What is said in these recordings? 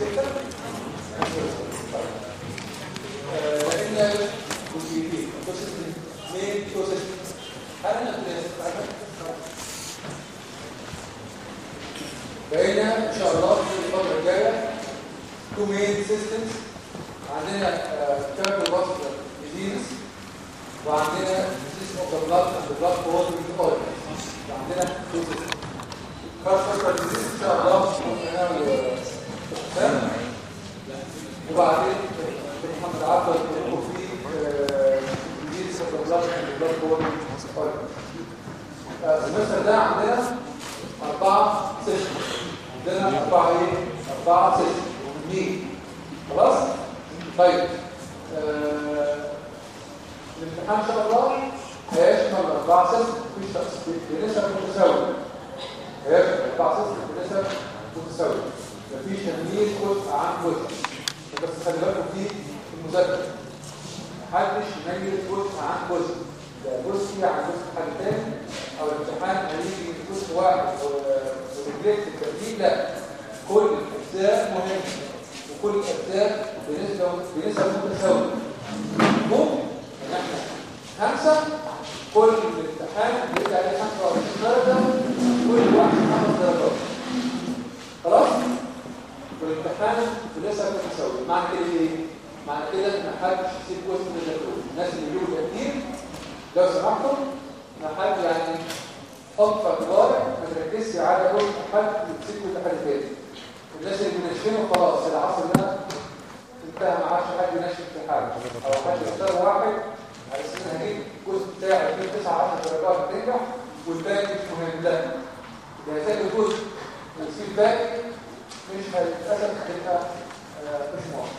ستة لان جزئيتين بروسيس مين بروسيس هل انا بقينا ان شاء الله في الفتره الجايه تو مين سيستمز عندنا كاربون فاسكولار ديزيز وعندنا ديزيز اوف ذا بلاد اند بلاد فلو وعندنا تو سيستمز كاربون ديزيز ان شاء الله ممكن نعمل سهم وبعدين محمد عبد يكون في ديزيز اوف ذا بلاد اند بلاد فلو المثل ده عندنا أربعة سيشن عندنا أربعة إيه؟ أربعة سيشن مين خلاص؟ طيب آه، الامتحان إن شاء الله هيشمل أربعة سيشن في شخص بنسب متساوية هيشمل أربعة سيشن بنسب متساوية مفيش تمييز جزء عن جزء بس خلي بالكم دي المذاكرة محدش يميز جزء عن جزء ده جزء عن جزء حاجة تاني او الامتحان هيجي جزء واحد ورجليك الترتيب لا كل الاجزاء مهمه وكل الاجزاء بنسبه بنسب متساويه ممكن ان احنا خمسه كل الامتحان بيبقى عليه 25 درجه كل واحد خمس درجات خلاص والامتحان بنسب متساويه معنى كده ايه معنى كده ان محدش يسيب جزء من الدكتور الناس اللي بيجوا تقدير لو سمحتوا ما حد يعني حط في اعتبارك ما تركزش على جزء حد يمسك كل حاجه تاني الناس اللي بينشفوا خلاص العصر ده انتهى ما عادش حد ينشف في حاجه او حد يختار واحد على اساس ان هجيب الجزء بتاعي فيه 9 10 درجات بتنجح والباقي مش مهم لا ده هتلاقي جزء وفي الباقي مش للاسف هتبقى آه، مش موافق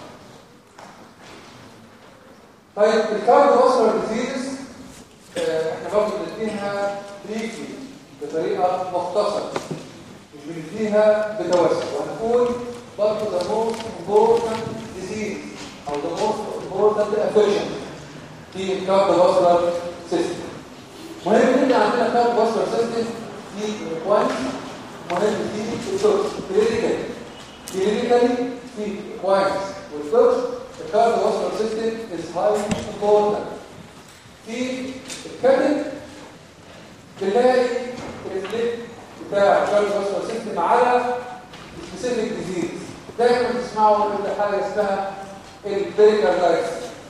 طيب الكارد وصل ديزيز احنا برضه بنديها بريكلي بطريقه مختصره مش بنديها بتوسع وهنقول برضه the most important disease او the most important affection في الكارد وصل سيستم مهم جدا عندنا كارد وصل سيستم في الكوانت مهم في الدوكس كلينيكالي كلينيكالي في الكوانت والدوكس الكارد وصل سيستم is highly important في الكبد تلاقي الفليك بتاع الكارد وصل سيستم على سبيسيفيك ديزيز دايما تسمعوا ان حاجه اسمها البريكاردايتس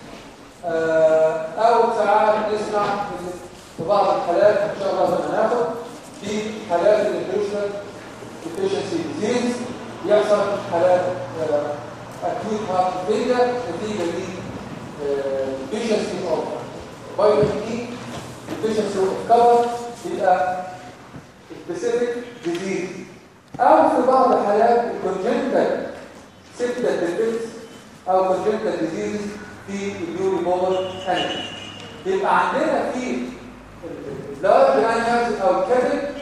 او ساعات نسمع في بعض الحالات ان شاء الله لما ناخد في حالات الانفيوشن ديفيشنسي ديزيز يحصل حالات اكيوت هارت فيلير نتيجه لديفيشنسي اوف فيتامين اي ديفيشنسي اوف كفر يبقى سبيسيفيك ديزيز او في بعض الحالات الكونجنتال سيبتا ديفيكس او كونجنتال ديزيز في اليوري بولر انيمال يبقى عندنا في اللارج انيمالز او الكبد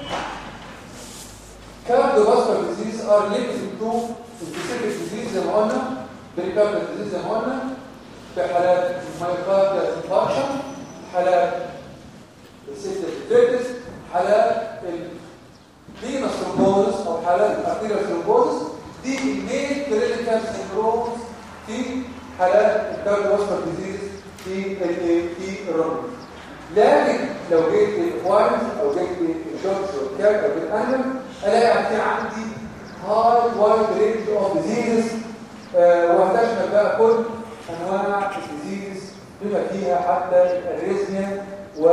cardiovascular disease are linked to specific disease زي ما قلنا بريكارديال disease زي ما قلنا في حالات مايوكارديال انفاركشن حالات السيستم ديفيكس حالات الفينس ثرومبوزس او حالات الارتيريال ثرومبوزس دي المين كلينيكال سيندرومز في حالات الكارديوفاسكولار ديزيز في في الرمل لكن لو جيت للكواينز او جيت للشوكس والكاب او للانيمال الاقي في عندي هاي وايد رينج اوف ديزيزز وهتشمل بقى كل انواع الديزيز بما فيها حتى الريزميا و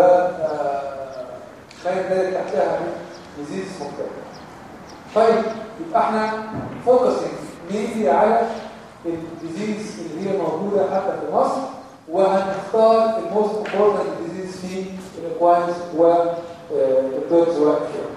خير ذلك تحتها من ديزيز مختلفه طيب يبقى احنا فوكسنج مينلي على الديزيز اللي هي موجوده حتى في مصر وهنختار الموست امبورتنت ديزيز في الاكواينز والدوتس والكلام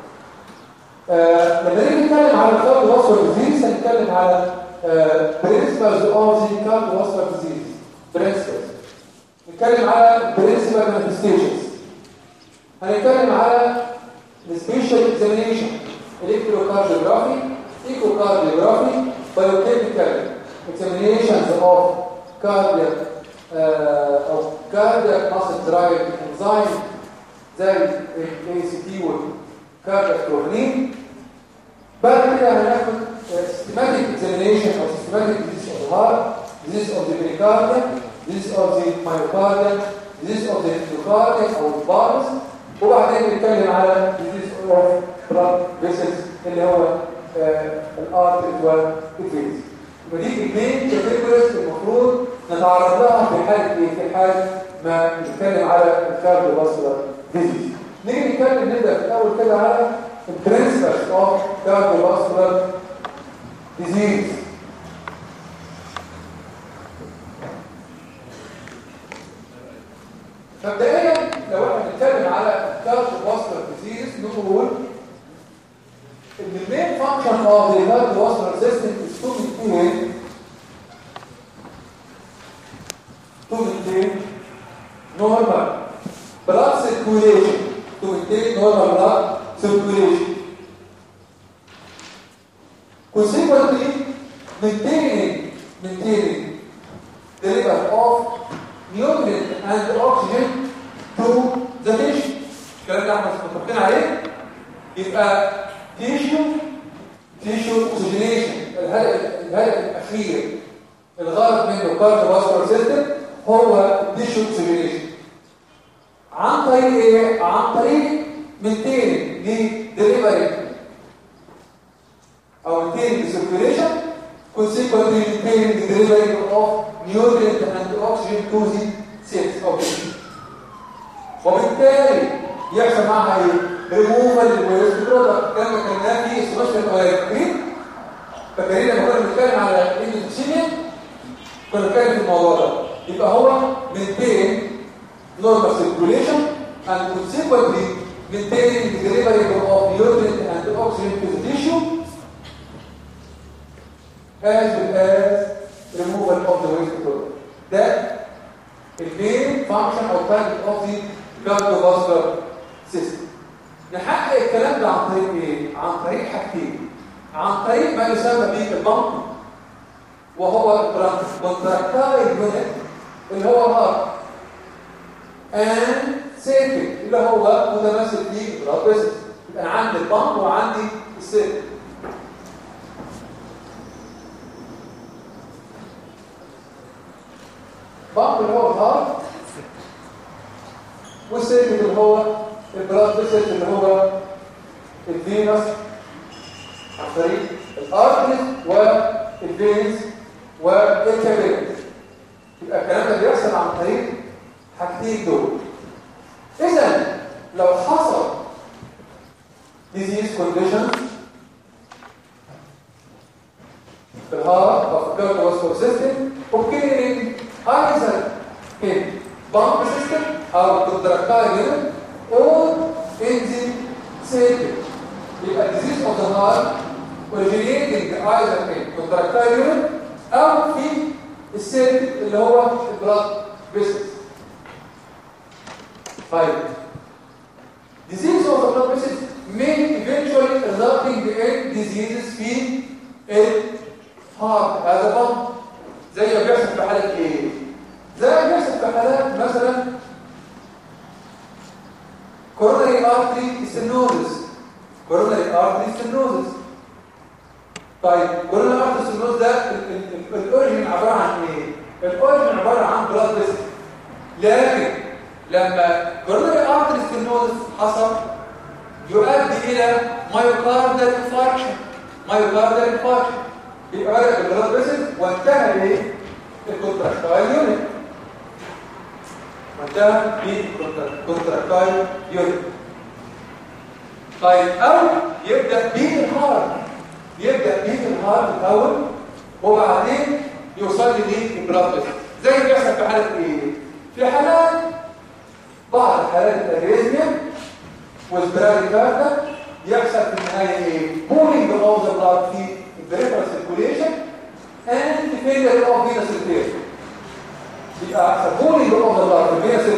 لما نيجي نتكلم على الكارد واسكولار ديزيز هنتكلم على برنسبلز اوف ذا كارد واسكولار ديزيز برنسبلز نتكلم على برنسبل مانيفستيشنز هنتكلم على السبيشال اكزامينيشن الكتروكارديوجرافي ايكوكارديوجرافي بايوكيميكال examinations of cardiac uh, of cardiac muscle derived enzyme زي ال ACT والكاردياك كورنين بعد كده هناخد systematic examination or systematic disease of the heart, disease of the pericardium, disease of the myocardium, disease of the endocardium أو البارس وبعدين بنتكلم على disease of blood vessels اللي هو الارتريز والفيز ودي اثنين كاتيجوريز المفروض نتعرض لها في حاله ايه في حاله ما نتكلم على الكارديوفاسكولار ديزيز نيجي نتكلم نبدا في الاول كده على البرنسبلز اوف كارديوفاسكولار ديزيز مبدئيا لو احنا بنتكلم على كارديوفاسكولار ديزيز نقول ان المين فانكشن اوف ذا كارديوفاسكولار سيستم از تو مينتين to maintain normal blood circulation to maintain normal blood circulation consequently maintaining maintaining the level of nutrient and oxygen to the tissue الكلام ده احنا متفقين عليه يبقى tissue tissue oxygenation الهدف الهدف الاخير الغرض منه كارديوفاسكولار سيستم هو التيشو اوكسجينيشن عن طريق ايه عن طريق مينتين لدليفري او مينتين السيركيوليشن consequently maintaining the delivery of nutrient and oxygen to the cells of the tissue وبالتالي يحصل معها ايه ريموفال للويست برودكت كما كنا في السمستر الاولاني فاكرين فاكرين لما كنا بنتكلم على الاندوكسيميا كنا بنتكلم في الموضوع ده يبقى هو maintain normal circulation and consequently maintaining the delivery of nutrient and oxygen to the tissue as well as removal of the waste product. That the main function or target of the cardiovascular system. نحقق الكلام ده عن طريق ايه؟ عن طريق حاجتين. عن طريق ما يسمى به البمب وهو الكونتراكتايل يونت اللي هو الهارت and سيركل اللي هو متماثل فيه البلاد فيسلز يبقى انا عندي البامب وعندي السيركل بامب اللي هو الهارت والسيركل اللي هو البلاد فيسلز اللي هو الفينس عن طريق الارتريز والفينز والكابيلز يبقى الكلام ده بيحصل عن طريق حاجتين دول اذا لو حصل disease conditions في الهارت او في الكارديوفاسكولار سيستم occurring either in pump system او contractile unit or in the circuit يبقى disease of the heart originating either in contractile unit او في السيركت اللي هو البلاد فيسلز طيب disease of the blood vessels may eventually resulting in diseases في الهارت هذا بمب زي ما بيحصل في حالات ايه زي ما بيحصل في حالات مثلا coronary artery stenosis coronary artery stenosis طيب coronary artery stenosis ده الاوريجن عباره عن ايه الاوريجن عباره عن بلاد فيسل لكن لما coronary artery stenosis حصل يؤدي الى مايوكاردال انفاركشن مايوكاردال انفاركشن يبقى بدأ بالبلاد فيسل وانتهى بايه الكونتراكتايل يونت وانتهى بالكونتراكتايل يونت طيب او يبدا بالهارت يبدا بالهارت الاول وبعدين يوصل لي البلاد فيسل زي ما بيحصل في حاله ايه في حالات بعض حالات الاريزميا والبراديكاردا يحصل في النهايه ايه بولينج اوف ذا بلاد في البريفرال سيركوليشن and failure of venous repair يبقى يحصل بولينج اوف ذا بلاد في الفينس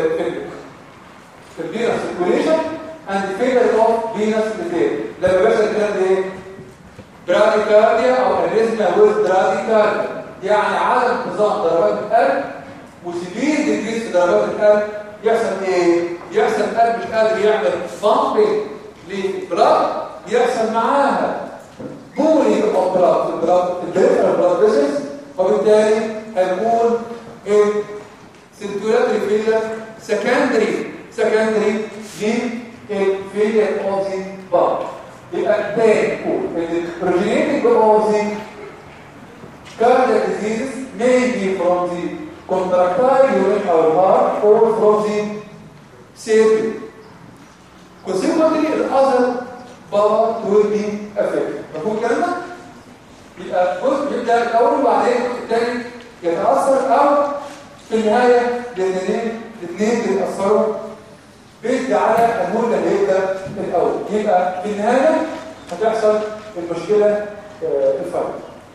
في الفينس سيركوليشن and failure of venous repair لما بيحصل الكلام ده ايه براديكارديا او اريزميا ويز براديكارديا يعني عدم انتظام ضربات القلب وسبيل ديكريس في ضربات القلب يحصل ايه يحصل القلب مش قادر يعمل بامبنج للبلاد يحصل معاها بولينج اوف بلاد البلاد البريفرال بلاد فيسلز وبالتالي هنقول ايه سيركيولاتري فيلر سكندري سكندري للفيلر اوف ذا بلاد يبقى تاني نقول ان البروجينيتنج اوف ذا cardiac diseases may be from the contractile unit or heart or from the circuit. Consequently, the other power will be affected. مفهوم كلامنا؟ يبقى جزء يبدا الاول وبعدين الجزء الثاني يتاثر او في النهايه الاثنين الاثنين بيتاثروا بيزد على المده اللي هيبدا الاول يبقى في النهايه هتحصل المشكله آه، الفرق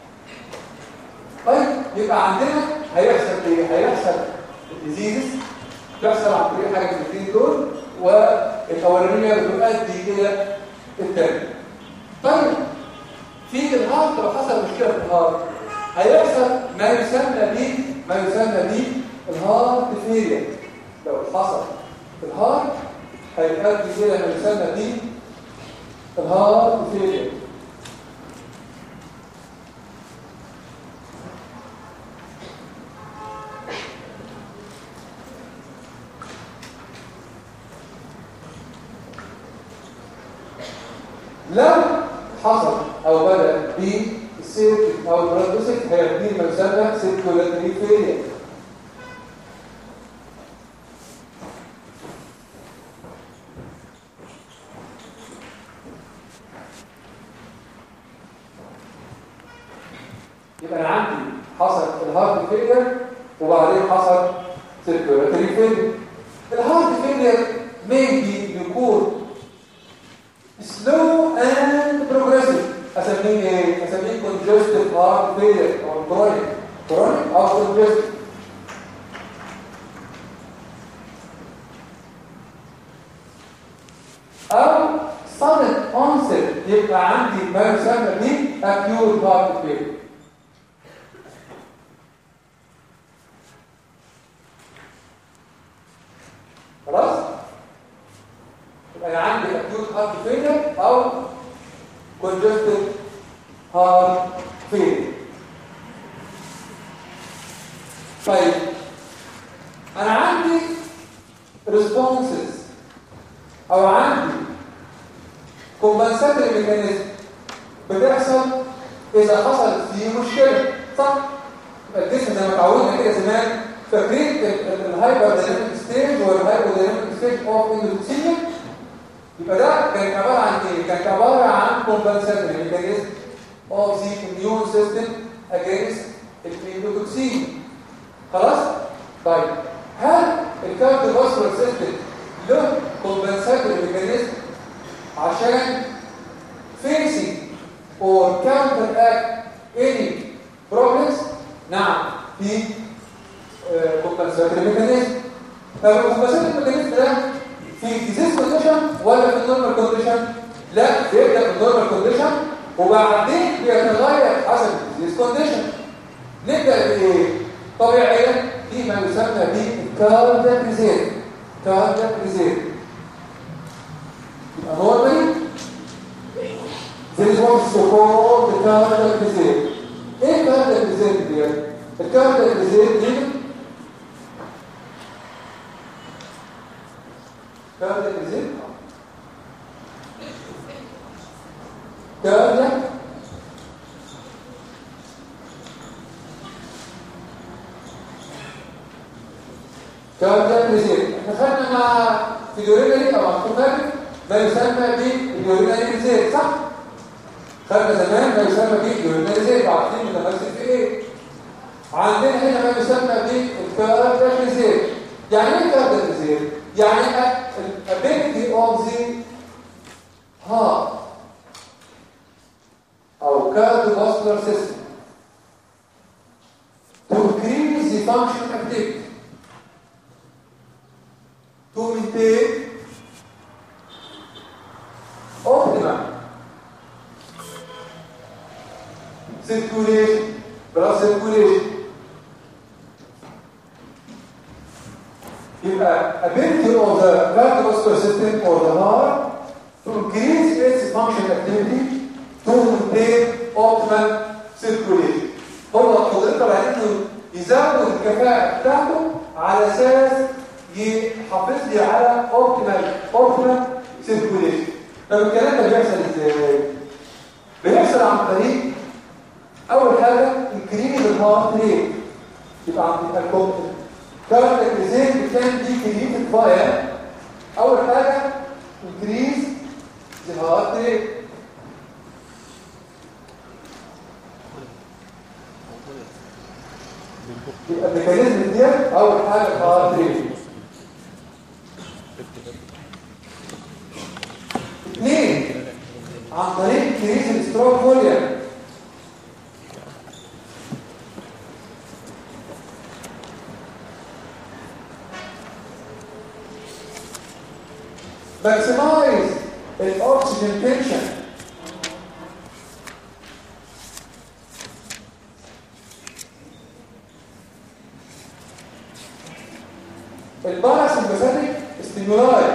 طيب يبقى عندنا هيحصل ايه هيحصل الديزيز تحصل عن طريق حاجه من الاثنين دول والاولانيه بتؤدي الى الثانيه طيب في الهارت لو حصل مشكله في الهارت هيحصل ما يسمى به ما يسمى به الهارت فيلير لو حصل في الهارت هيؤدي الى ما يسمى به الهارت فيلير لو حصل او بدا بالسيرك او البرادوسك هيبني ما يسمى سيركولاتري فيلير يبقى انا عندي حصل الهارت فيلير وبعدين حصل سيركولاتري فيلير الهارت فيلير ميبي يكون slow and progressive اسميه ايه اسميه congestive heart failure او chronic chronic او congestive او sudden onset يبقى عندي ما يسمى به acute heart failure خلاص يبقى انا عندي acute heart failure او congestive heart failure طيب انا عندي responses او عندي compensatory mechanism بتحصل اذا حصل فيه مشكله صح يبقى الجسم زي ما اتعودنا كده زمان فاكرين الهايبر دايناميك ستيج والهايبر دايناميك ستيج اوف اندوثيليوم يبقى ده كان عباره عن ايه كان عباره عن compensatory mechanism of the immune system against الانdotoxin خلاص طيب هل الكارديوفاسكولار سيستم له compensatory mechanism عشان facing or counteract any problems نعم في compensatory mechanism طب الcompensatory mechanism ده في disease condition ولا في normal condition لا بيبدا في normal condition وبعدين بيتغير حسب disease condition نبدا بايه طبيعيا في ما يسمى بالكاردياك ريزيرف كاردياك ريزيرف يبقى normally there is what is called the cardiac reserve ايه الكاردياك ريزيرف دي الكاردياك ريزيرف دي كاردياك ريزيرف كاردياك كاردياك ريزيرف احنا خدنا مع فيديورينري او مع ما يسمى باليورينري ريزيرف صح خدنا زمان ما يسمى باليورينري ريزيرف عارفين متمثل في ايه عندنا هنا ما يسمى بالكاردياك ريزيرف يعني ايه كاردياك ريزيرف يعني الابيلتي اوف ذا هارت او cardiovascular system to increase the function activity to maintain optimum circulation blood circulation يبقى ability of the cardiovascular system or the heart to increase its function activity تو مينتين اوبتيمال سيركوليشن هو قدرته على انه يزود الكفاءه بتاعته على اساس يحافظ لي على اوبتيمال اوبتيمال سيركوليشن طب الكلام ده بيحصل ازاي بيحصل عن طريق اول حاجه انكريز الهارت ريت يبقى عن طريق الكومبتنت كاركتريزين كان دي كريتد فاير اول حاجه انكريز الهارت ريت يبقى الميكانيزم دي اول حاجه الهارت ريت اثنين عن طريق انكريز الاستروك فوليوم maximize الاكسجين tension الباراسمباثيك ستيمولاي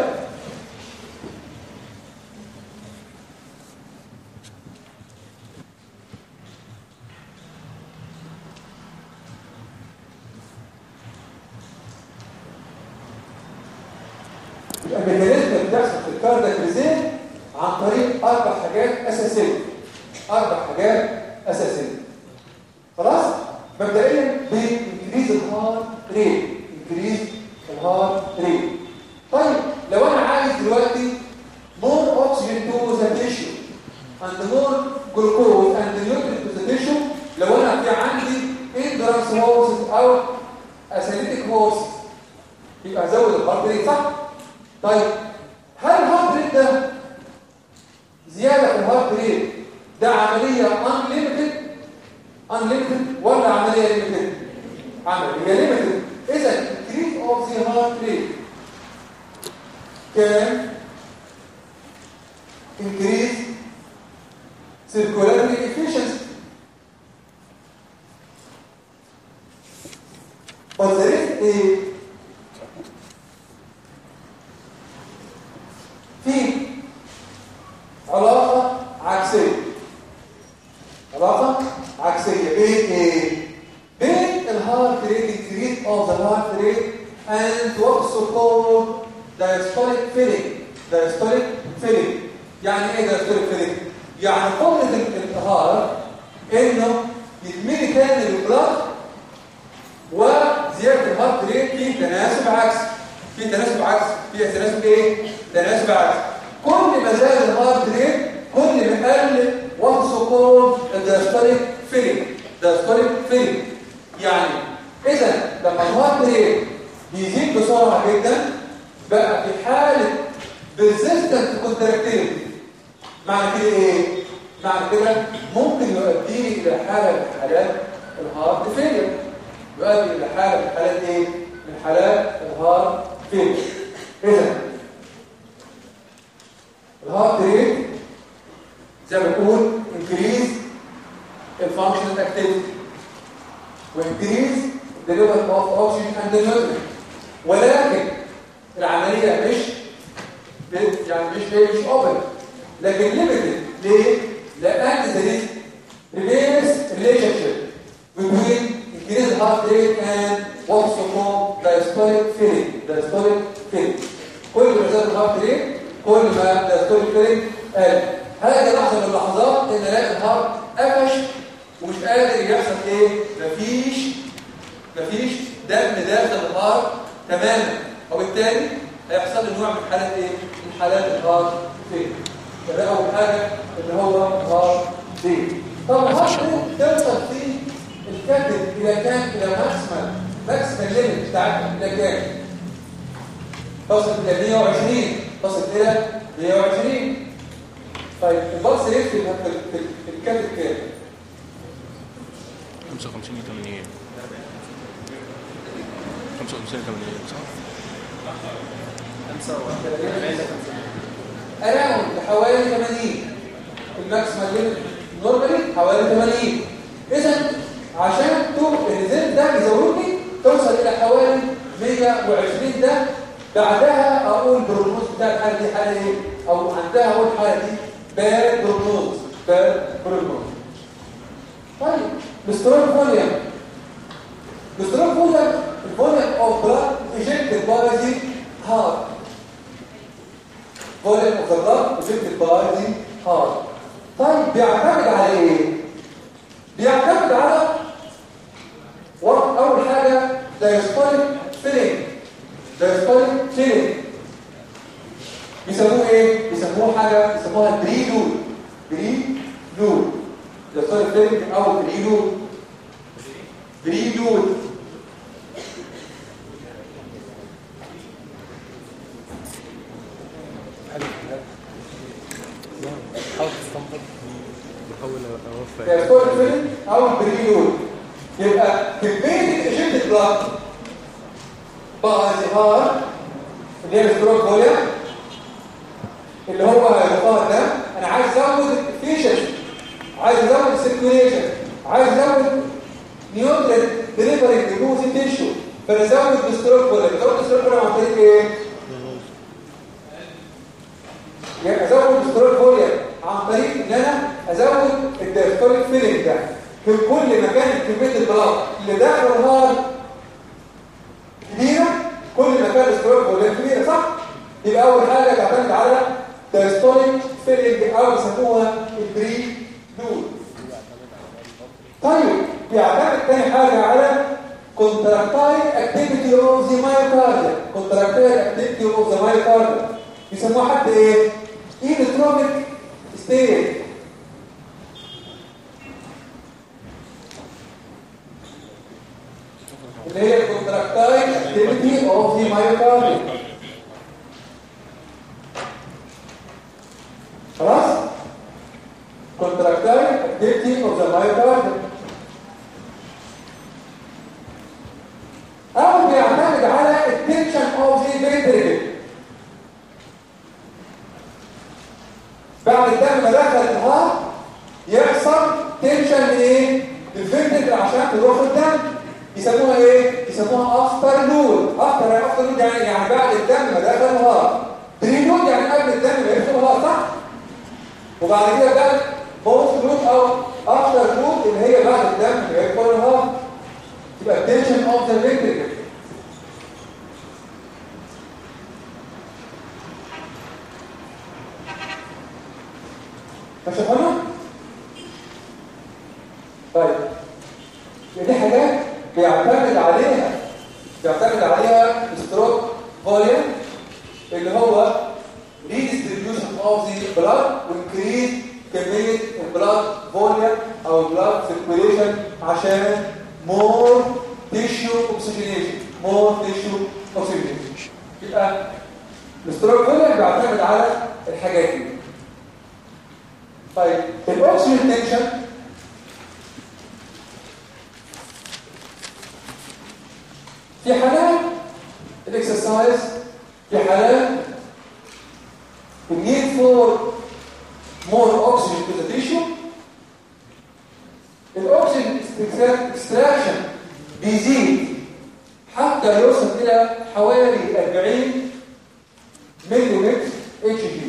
الميكانيزم اللي بتحصل في الكاردياك ريزين عن طريق اربع حاجات اساسيه اربع حاجات اساسيه خلاص مبدئيا بانكريز الهارت ريت انكريز الهارت ريت طيب لو انا عايز دلوقتي more oxygen to the tissue and more glucose and nutrient to the tissue لو انا في عندي endurance horses او athletic horses يبقى ازود الهارت ريت صح طيب هل الهارت ريت ده زياده في الهارت ريت ده عمليه unlimited unlimited ولا عمليه limited عمليه limited اذا increase of the heart rate can increase circulatory efficiency but there is a في علاقة عكسية علاقة عكسية بين ايه؟ بين الهارت ريت increase of the heart rate and what's so called diastolic filling diastolic filling يعني ايه diastolic filling؟ يعني قدرة الهارت انه يتملي تاني البلاد وزيادة الهارت ريت في تناسب عكسي في تناسب عكسي في تناسب ايه؟ تناسب عكسي كل ما زاد الهارت ريت كل ما قل واتس كولد الدايستوليك فيلينج دايستوليك فيلينج يعني اذا لما الهارت ريت بيزيد بسرعه جدا بقى في حاله بيرسيستنت كونتراكتيليتي معنى كده ايه معنى كده ممكن يؤدي الى حاله من حالات الهارت فيلير يؤدي الى حاله من حالات ايه من حالات الهارت فيلير اذا الهارت ريت زي ما بنقول انكريز الفانكشنال اكتيفيتي وانكريز the level of oxygen and the nutrient ولكن العمليه مش يعني مش مش اوبن لكن ليميتد ليه؟ لان there is reverse relationship between increased heart rate and what's called diastolic filling diastolic filling كل ما زاد الهارت ريت كل ما diastolic filling قل هذه لحظه من اللحظات ان الاقي الهارت قفش ومش قادر يحصل ايه؟ مفيش مفيش دم داخل الهارت تماما وبالتالي هيحصل له نوع من حالات ايه؟ من حالات الهارت فيلير فده اول حاجه اللي هو هارت دي طب الهارت دي توصل في الكاتب الى كام الى ماكسيمال ماكسيمال ليميت بتاعتها الى كام تصل الى 120 تصل الى 120 طيب البلس ريت في في الكاتب كام 55 80 55 80 صح؟ اراوند حوالي 80 الماكسيمال ليميت نورمالي حوالي 80 اذا عشان تو الريزلت ده يزودني توصل الى حوالي 120 ده بعدها اقول بالرموز بتاع الحاله دي حاله ايه او عندها اول حاله دي باد بروجنوز بالبروتون طيب الاستروك فوليوم الاستروك فوليوم الفوليوم اوف بلاد ايجكتد باي ذا هارت فوليوم اوف ذا بلاد ايجكتد باي ذا هارت طيب بيعتمد على ايه بيعتمد على اول حاجه diastolic filling diastolic filling بيسموه ايه بيسموه حاجه بيسموها بريلود بريلود diastolic filling او بريلود بريلود حاول تستنبط بحاول اوفق diastolic filling او بريلود يبقى كميه الاجنت بلاد بقى ظهار اللي هي الستروك فوليوم اللي هو هيظهر ده انا عايز ازود الفيشن عايز ازود السيركيوليشن عايز ازود نيوترين ديليفري لجوز التيشو فنزود الستروك فوليوم ازود الستروك فوليوم عن طريق ايه؟ يعني ازود الستروك فوليوم عن طريق ان انا ازود الدايستوليك فيلينج ده في كل ما كانت كميه البلاط اللي داخل الهار كبيره كل ما كان الاستروك فوليوم كبيره صح؟ يبقى اول حاجه تعتمد على دايستوليك فيلينج او بيسموها البري لود طيب بيعتمد تاني حاجه على contractile activity of the myocardium contractile activity of the myocardium بيسموها حتى ايه inotropic state اللي هي contractile activity of the myocardium خلاص contractile activity of the myocardium أو بيعتمد على التنشن of the ventricle بعد الدم ما دخل الهارت يحصل تنشن لايه؟ للفنتركل عشان تروح الدم يسموها ايه؟ يسموها افتر لود افتر يعني افتر لود يعني يعني بعد الدم ما دخل الهارت بريلود يعني قبل الدم ما يدخل الهارت صح؟ وبعد كده بقى بوست لود او افتر لود اللي هي بعد الدم ما يدخل الهارت يبقى tension of the ventricle ماشي يا فندم؟ طيب دي حاجات بيعتمد عليها بيعتمد عليها الستروك فوليوم اللي هو redistribution of the blood وانكريز كمية البلاد فوليوم او البلاد circulation عشان more tissue oxygenation more tissue oxygenation يبقى الستروك فوليوم بيعتمد على الحاجات دي طيب الاكسجين تنشن في حالات الاكسرسايز في حالات النيد فور مور اوكسجين تو ذا تيشو الاكسجين اكستراكشن بيزيد حتى يوصل الى حوالي 40 ملي اتش جي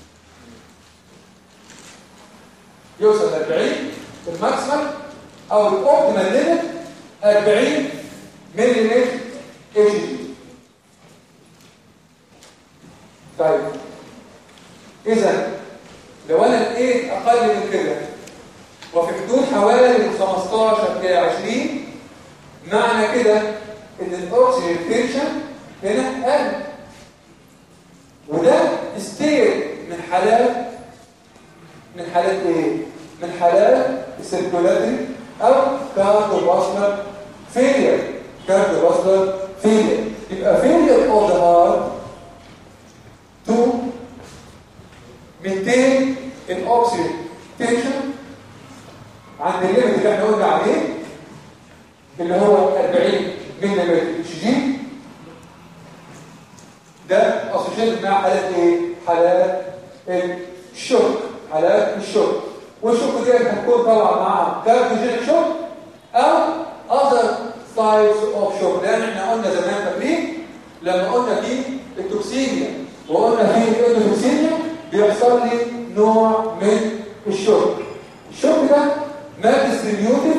يوصل 40 الماكسيمم او الاوبتيمال ليميت 40 ملي اتش جي طيب اذا لو انا لقيت اقل من كده وفي حدود حوالي من 15 الى 20 معنى كده ان الاكسجين تنشن هنا قل وده ستيت من حالات من حالات ايه من حالات السيركولاتري او كارديوفاسكولار فيلير كارديوفاسكولار فيلير يبقى فيلير اوف ذا هارت تو maintain الاكسجين تنشن عند الليمت اللي احنا قلنا عليه اللي هو 40 ملي اتش جي ده اسوشيتد مع حالات ايه حالات الشوك حالات الشوك والشوك دي هتكون طبعا مع كارديوجينيك شوك او other types of shock لان احنا قلنا زمان فاكرين لما قلنا في التوكسيميا وقلنا في الاندوتوكسيميا بيحصل لي نوع من الشوك كده ما ديستريبيوتد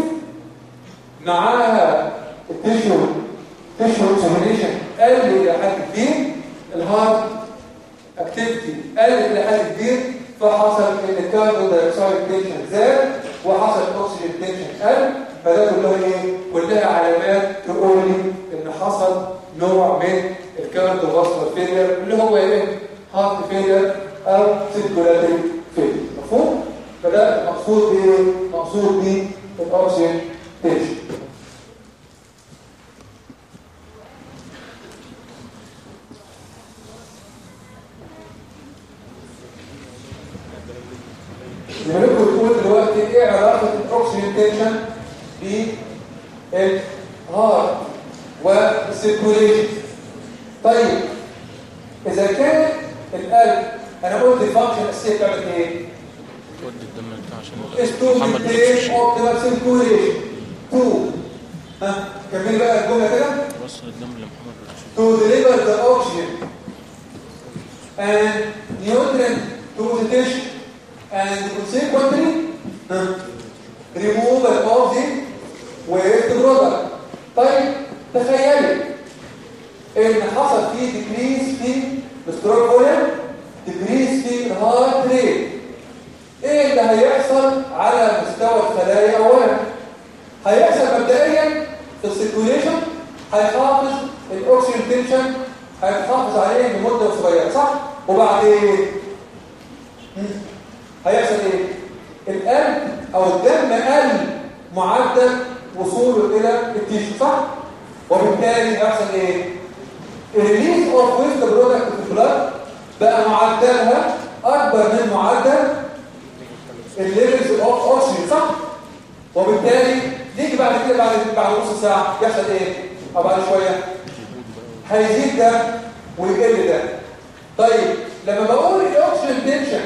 معاها التيشو تيشو اوكسجينيشن قل الى حد كبير الهارت اكتيفيتي قل الى حد كبير فحصل ان الكاربون دايوكسيد تنشن زاد وحصل الاكسجين تنشن قل فده كلها ايه كلها علامات تقول لي ان حصل نوع من الكارديو فاسكولار فيلير اللي هو ايه هارت فيلير او سيركولاتري فيلير مفهوم فده المقصود بايه مقصود بالاكسجين تنشن نقول تقول دلوقتي ايه علاقه الاكسجين تنشن بالهارت والسيركوليشن طيب اذا كان القلب انا قلت الفانكشن الاساسيه بتاعت ايه ودي الدم بتاع عشان is to محمد maintain optimal circulation to ها كمل بقى الجمله كده وصل الدم لمحمد رشيد to deliver the oxygen and nutrient to the tissue and consequently ها, removal of the waste product طيب تخيلي ان حصل فيه decrease في الستروك فوليوم decrease في الهارت ريت ايه اللي هيحصل على مستوى الخلايا اولا هيحصل مبدئيا في السيركوليشن هيحافظ الاكسجين تنشن هيتحافظ عليه لمده صغيره صح وبعدين مم. هيحصل ايه القلب او الدم قل معدل وصوله الى التيشو صح وبالتالي هيحصل ايه الريليز اوف ويست برودكت في البلاد بقى معدلها اكبر من معدل الليفلز اوف اوكسجين صح وبالتالي نيجي بعد كده بعد بعد نص ساعه يحصل ايه او بعد شويه هيزيد ده ويقل ده طيب لما بقول الاوكسجين تنشن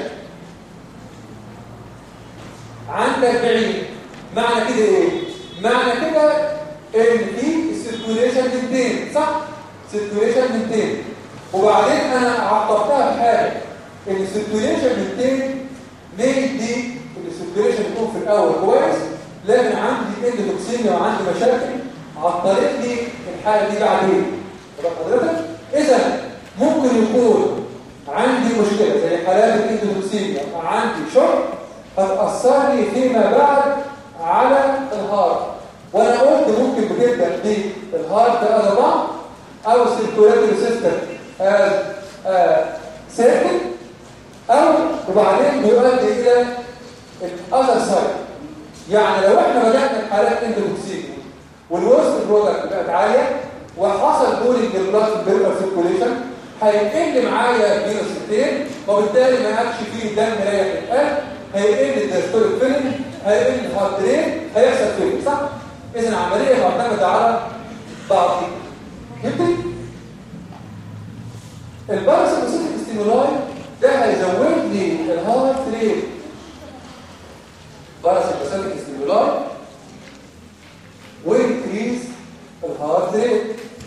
عندك بعيد معنى كده ايه معنى كده ان في السيركوليشن من صح سيركوليشن من وبعدين انا عطفتها بحاجه ان السيركوليشن من ميدي السيركوليشن يكون في الاول كويس لكن عندي اندوتوكسيميا وعندي مشاكل عطلت لي الحاله دي بعدين طب حضرتك اذا ممكن يكون عندي مشكله زي حالات الاندوتوكسيميا عندي شرب هتاثر لي فيما بعد على الهارت وانا قلت ممكن بتبدا بالهارت از بعض او السيركولاتوري سيستم از سيركل او وبعدين بيؤدي الى الاذر سايد يعني لو احنا بدانا بحالات اندوكسيد والوسط برودكت بقت عاليه وحصل بولينج البلاد في البيربر سيركوليشن هيقل معايا فينوسيتين وبالتالي ما عادش فيه دم رايح للقلب هيقل الدايستوليك فيلم هيقل الهارت ريت هيحصل فيلم صح اذا عمليه معتمده على بعض فهمتي الباراسيتيك ستيمولاي ده هيزود لي الهارت ريت باراسيتيك ستيمولاي وينكريز الهارت ريت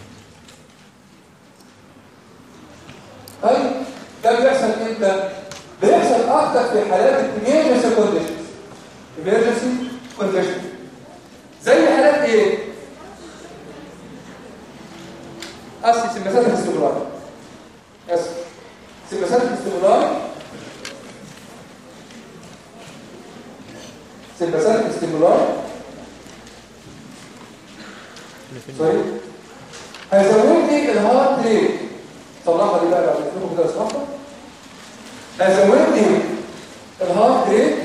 طيب ده بيحصل امتى بيحصل اكتر في حالات الاميرجنسي كونديشنز اميرجنسي كونديشن زي حالات ايه اسف سمسات الاستمرار اسف سمسات الاستمرار سمسات الاستمرار سوري هيزود لي الهارت ريت صلحها دي بقى بعد اذنكم كده اصلحها هيزود لي الهارت ريت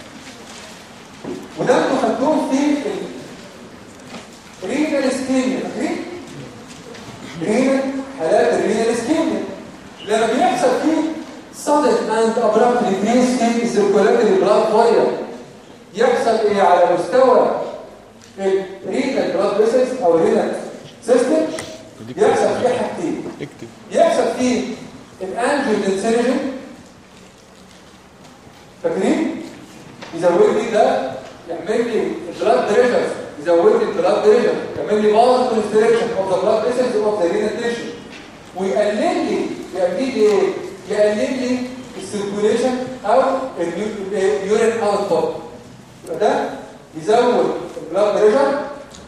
وده انتوا خدتوه في الرينال اسكيميا فاكرين؟ رينال حالات الرينال اسكيميا لما بيحصل فيه sudden and abrupt decrease في circulatory blood volume يحصل ايه على مستوى الرينال بلاد فيسلز او الرينال سيستم يحصل فيه حاجتين اكتب يحصل فيه الانجيوتنسينوجين فاكرين يزود لي ده يعمل لي البلاد بريشر يزود لي البلاد بريشر يعمل لي باور كونستريكشن اوف ذا بلاد فيسلز اوف ذا رينال تيشو ويقلل لي يقلل لي ايه يقلل لي السيركوليشن او اليورين اوتبوت يبقى ده يزود البلاد بريشر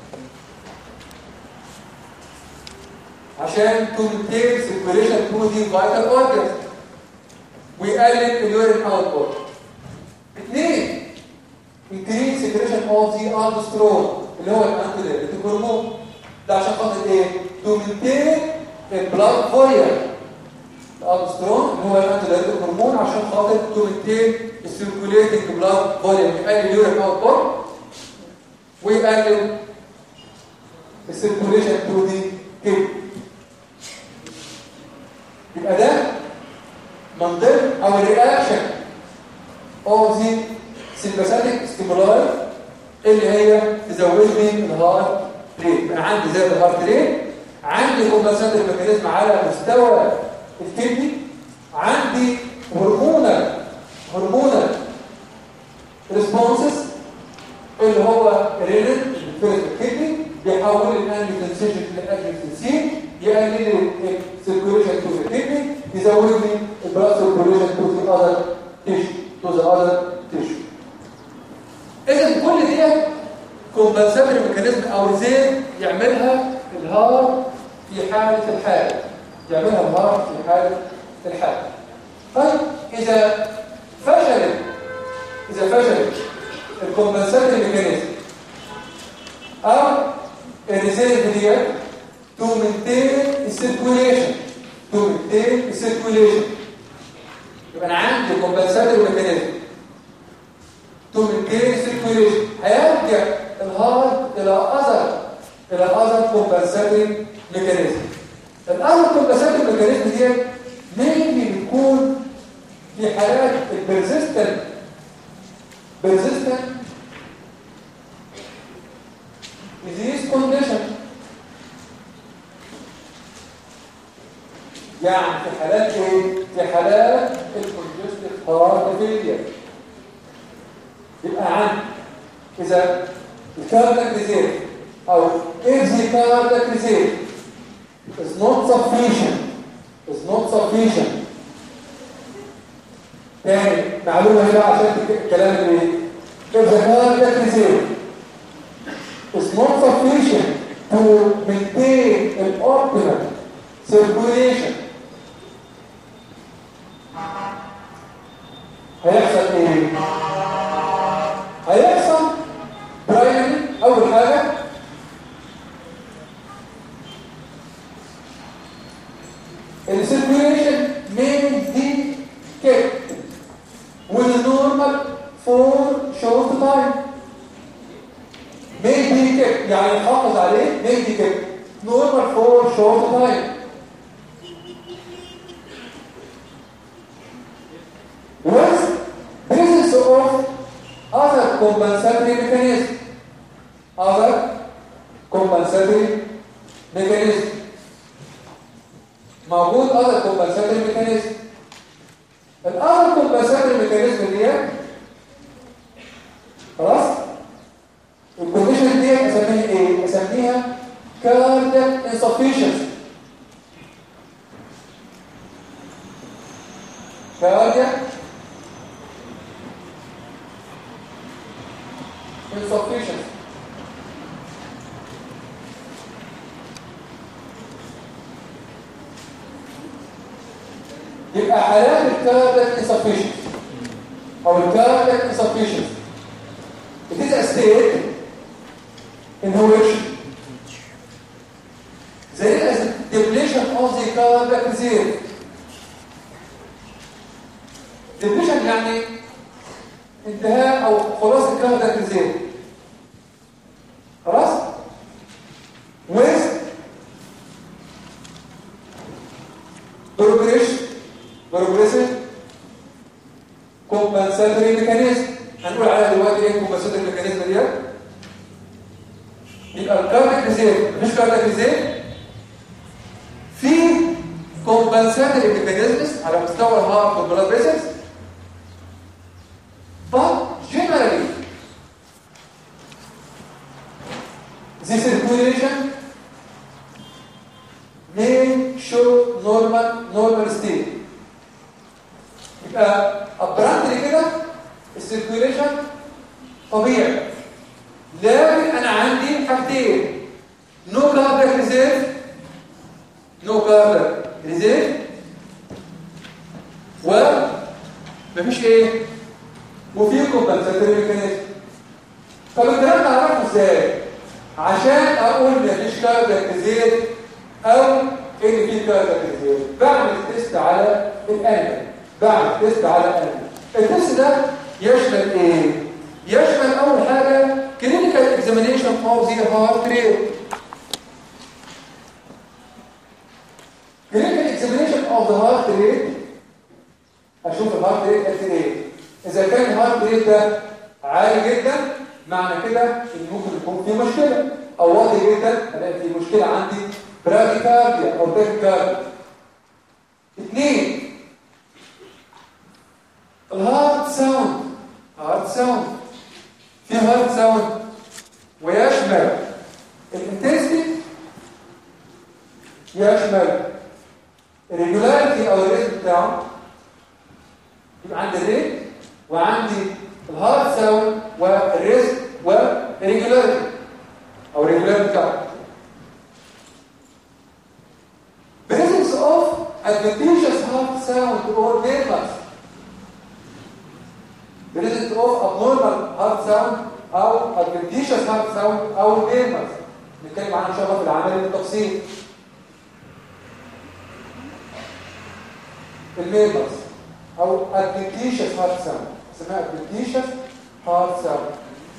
عشان تنتج سيركيوليشن تو دي فايتال اورجنز ويقلل اليورين اوتبوت اثنين increase secretion of the aldosterone اللي هو الانتي هرمون ده عشان خاطر ايه؟ تو مينتين البلاد فوليوم الالدوسترون اللي هو الانتي هرمون عشان خاطر تو مينتين السيركوليتنج بلاد فوليوم يقلل اليورين اوتبوت ويقلل السيركوليشن تو دي كيد يبقى ده من ضمن او الرياكشن اوف ذا سيمباثيك ستيمولاي اللي هي تزود لي الهارت ريت انا عندي زي الهارت ريت عندي كومبنساتور ميكانيزم على مستوى الكدني عندي هرمونال هرمونال ريسبونسز اللي هو رينين الفيرست الكدني بيحول الانجيوتنسيشن للاجيوتنسين يقلل السيركوليشن تو الكدني يزود لي البلاد سيركوليشن تو ذا اذر تيشو تو ذا اذر تيشو اذا كل دي كومبنساتوري ميكانيزم او زين يعملها الهار في حاله الحاله يعملها الهار في حاله الحاله طيب اذا فشلت اذا فشلت الكومبنساتوري ميكانيزم او الريزيرف ديت تو مينتين السيركوليشن تو مينتين السيركوليشن يبقى انا عندي كومبنساتوري ميكانيزم تو مينتين السيركوليشن هيرجع الهارت الى اذر الى اذر كومبنساتوري ميكانيزم الاذر كومبنساتوري ميكانيزم ديت مينلي بتكون في حالات البرزيستنت persistent disease condition يعني في حالات ايه؟ في حالات الكونجستيف هارت فيلير يبقى عندي اذا الكاردياك ريزيرف او if the cardiac reserve is not sufficient is not sufficient تاني معلومة هنا عشان الكلام اللي if the cardiac reserve is not sufficient to maintain an optimal circulation هيحصل ايه؟ هيحصل برايمري اول حاجة السيركيوليشن may be kept with normal for short time may be kept يعني نحافظ عليه may be kept normal for short time with presence of other compensatory mechanism other compensatory mechanism موجود other compensatory mechanism الاذر compensatory mechanism دي خلاص الكونديشن دي اسميها ايه اسميها cardiac insufficiency cardiac insufficiency يبقى حالات الكاردياك insufficiency او الكاردياك insufficiency it is a state in which there is depletion of the cardiac reserve depletion يعني انتهاء او خلاص الكاردياك reserve خلاص with progression progressive compensatory mechanism هنقول عليها دلوقتي ايه compensatory mechanism دي يبقى الكاردياك ريزيرف مش كاردياك ريزيرف في compensatory mechanisms على مستوى الهارت والبلاد فيسلز but generally the circulation may show normal normal state يبقى ابرانتلي كده السيركيوليشن طبيعي لكن انا عندي حاجتين نو كاردياك ريزيرف نو كاردياك ريزيرف و مفيش ايه وفي كومبنساتوري ميكانيزم طب الكلام ده اعرفه ازاي عشان اقول مفيش كاردياك ريزيرف او ان في كاردياك ريزيرف بعمل تيست على الانيمال بعمل تيست على الانيمال التيست ده يشمل ايه يشمل اول حاجه كلينيكال اكزامينيشن اوف ذا هارت ريت كلينيكال اكزامينيشن اوف ذا هارت ريت اشوف الهارت ريت قد ايه اذا كان الهارت ريت ده عالي جدا معنى كده ان ممكن يكون في مشكله او واطي جدا الاقي في مشكله عندي براكيكارديا او تاكيكارديا اثنين الهارت ساوند هارت ساوند في هارت ساوند ويشمل الانتنسيتي يشمل الريجولاريتي او الريتم بتاعه يبقى عندي الريت وعندي الهارت ساوند والريست والريجولاريتي او الريجولاريتي بتاعه presence of adventitious heart sound or nervous presence of abnormal heart sound او adventitious heart sound او nervous نتكلم عنها ان شاء الله في العمل بالتفصيل النيرفس او adventitious heart sound اسمها adventitious heart sound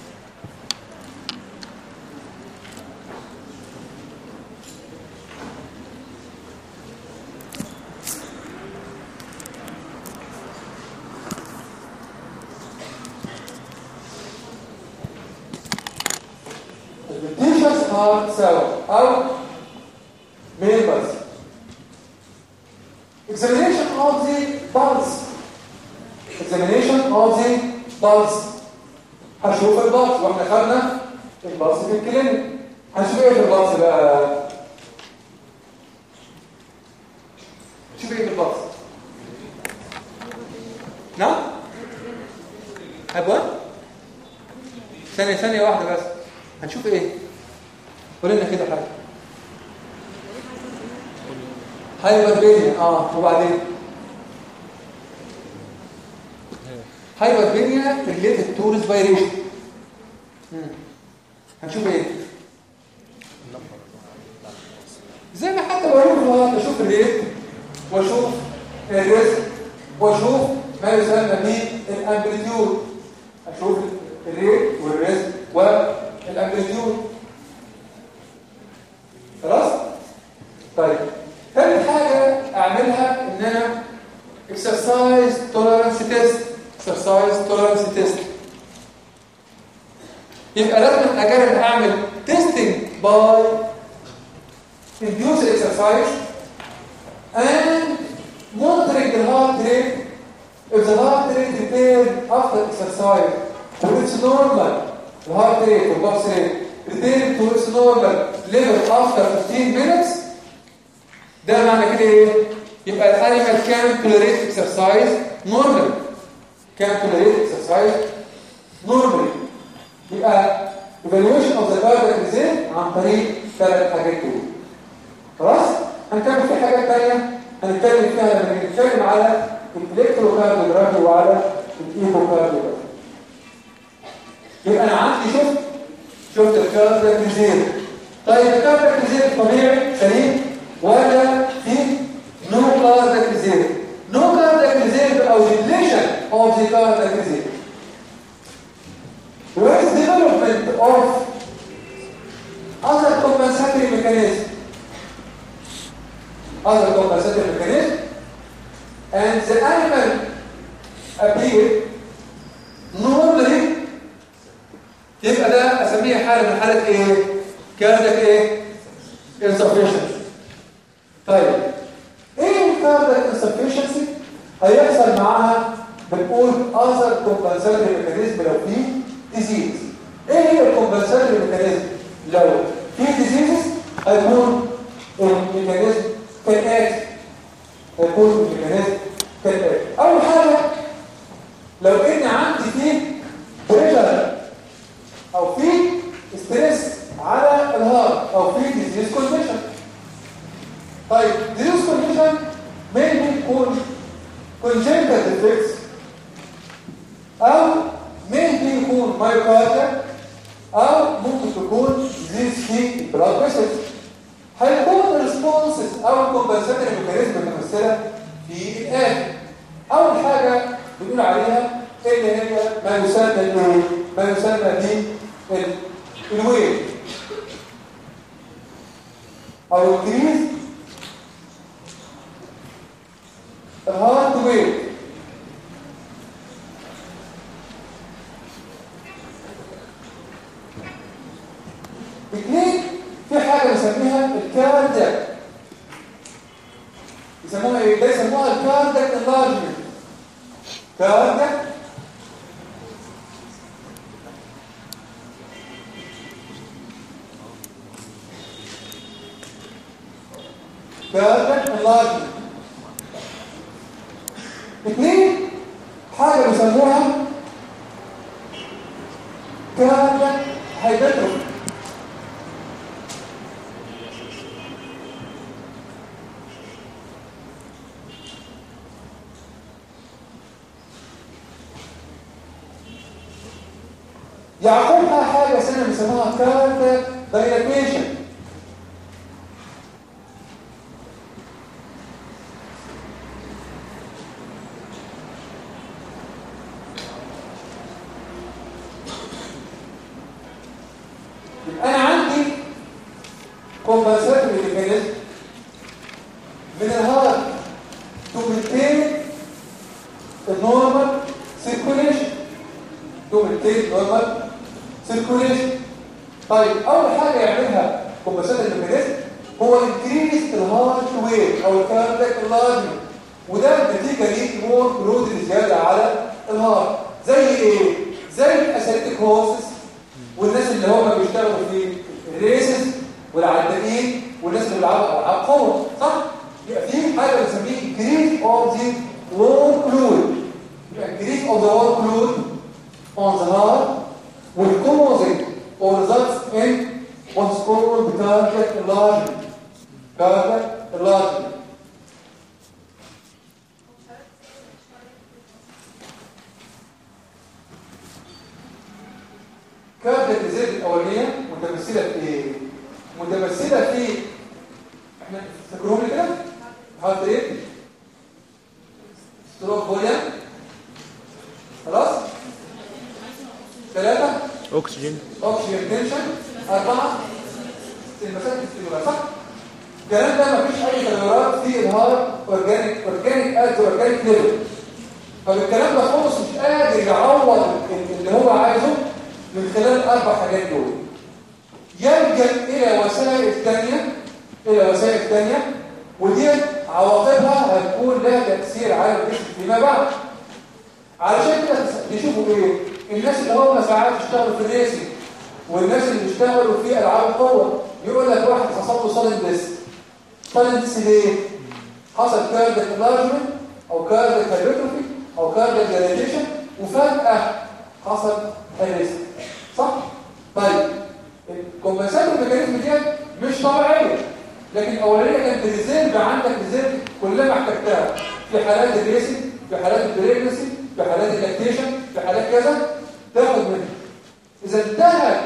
adventitious heart sound او members examination of the pulse examination of the pulse هشوف البلس واحنا خدنا البلس في الكلينيك هنشوف ايه في البلس بقى شوف ايه في البلس نعم أبوان ثانية ثانية واحدة بس هنشوف ايه قول لنا كده حاجة هايبربينيا اه وبعدين هايبربينيا ريليتد تو ريسبيريشن هنشوف ايه زي ما حتى بقول لكم اشوف الريت واشوف الريسك واشوف ما يسمى به الامبليتيود اشوف الريت والريسك والامبليتيود خلاص طيب ثالث حاجه اعملها ان انا exercise tolerance test exercise tolerance test يبقى لازم اجرب اعمل testing by induced exercise and monitoring the heart rate if the heart rate returned after exercise to its normal the heart rate or pulse rate returned to its normal level after 15 minutes ده معنى كده ايه يبقى الانيمال كان توليريت اكسرسايز نورمال كان توليريت اكسرسايز نورمالي يبقى evaluation of the cardiac result عن طريق ثلاث حاجات دول خلاص هنكمل في حاجات ثانيه هنتكلم فيها لما نتكلم على الالكتروكارديوجرافي وعلى الايكوكارديوجرافي يبقى انا عندي شفت شفت الكاردياك ريزيرف طيب الكاردياك ريزيرف طبيعي سليم ولا في نو كاردياك ريزيرف نو كاردياك ريزيرف او ديليشن اوف ذا كاردياك ريزيرف Where is development of other compensatory mechanism other compensatory mechanism and the animal appear normally يبقى ده اسميه حاله من حالات ايه كاردك ايه insufficiency طيب ايه الكاردك insufficiency هيحصل معاها بنقول other compensatory mechanism لو في disease ايه هي الكومبنساتوري ميكانيزم لو في diseases هيكون الميكانيزم كالاتي هيكون الميكانيزم كالاتي اول حاجه لو ان عندي فيه بريشر مايوكارديا او ممكن تكون ديزيز في البلاد فيسلز هيكون الريسبونسز او الكومبنساتوري ميكانيزم المتمثله في الآن اول حاجه بنقول عليها اللي هي ما يسمى الايه ما يسمى ب الويل او الكريز الهارت ويل اثنين في حاجة بنسميها الكاردياك يسموها ايه؟ ده يسموها الكاردياك انلارجمنت كاردياك كاردياك انلارجمنت اثنين حاجة بيسموها كاردياك هايبرتروفي يعقوبها حاجة سنة بيسموها كارت دايلاتيشن يبقى أنا عندي كومبنساتوري ميكانيزم من الهارت تو مينتين النورمال سيركوليشن تو مينتين نورمال سيركوليشن طيب اول حاجه يعملها كومبنساتور الميكانيزم هو انكريس الهارت ويت او الكاردياك انلارجمنت وده نتيجه ليه مور كلود زياده على الهارت زي ايه زي الاسيتيك هورسز والناس اللي هم بيشتغلوا في الريسز والعدائين والناس اللي بيلعبوا العاب قوه صح يبقى في حاجه بنسميه انكريس اوف ذا وور كلود يبقى انكريس اوف ذا وور كلود on the heart will causing or results in what's called cardiac enlargement. Cardiac enlargement. كارdiac disease الأولانية متمثلة في إيه؟ متمثلة في احنا فاكرهم كده؟ هارت ايه؟ ستروك فوليوم خلاص؟ ثلاثة اكسجين اوكسجين تنشن أربعة المسافة الاستيمولار صح؟ الكلام ده مفيش أي تغيرات في الهارت أورجانيك أورجانيك أز أورجانيك ليفل فبالكلام ده خالص مش قادر يعوض اللي هو عايزه من خلال الأربع حاجات دول يلجأ إلى وسائل تانية إلى وسائل تانية ودي عواقبها هتكون لها تأثير على الجسم فيما بعد علشان كده نشوفوا ايه الناس اللي هم ساعات يشتغلوا في الريسنج والناس اللي بيشتغلوا في العاب القوه يقول لك واحد حصل له صالن ديس صالن ديس ليه حصل كاردياك انلارجمنت او كاردياك هايبرتروفي او كاردياك ديليشن وفجاه حصل الريسك صح طيب الكومبنساتور ميكانيزم ديت مش طبيعيه لكن الاولانيه كانت ريزيرف عندك ريزيرف كلها احتجتها في حالات الريسنج في حالات البريجنسي في حالات اللاكتيشن في حالات كذا تاخد منها اذا انتهى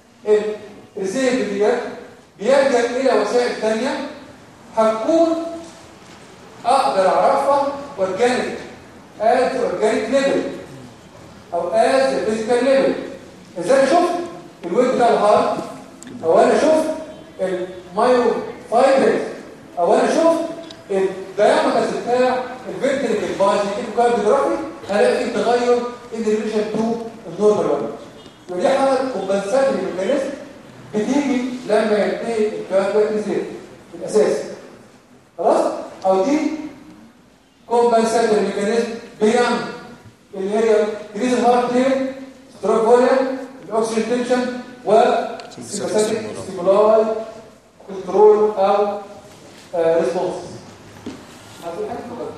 الريزيرف ديت بيلجا الى وسائل ثانيه هتكون اقدر اعرفها اورجانيك از اورجانيك ليفل او از فيزيكال ليفل ازاي شفت الويت بتاع الهارت او انا شفت المايو فايبرز او انا شفت الدايمتر بتاع الفنتريكل بايز الكارديوجرافي هلاقي فيه تغير ان ريليشن تو النورمال وان ودي حاله كومبنساتوري ميكانيزم بتيجي لما ينتهي الكارديوجرافي الاساس خلاص او دي كومبنساتوري ميكانيزم بيعمل اللي هي كريز الهارت ريت ستروك فوليوم الاكسجين تنشن والسيمباثيك ستيمولاي كنترول او ريسبونس هتقول حاجه فقط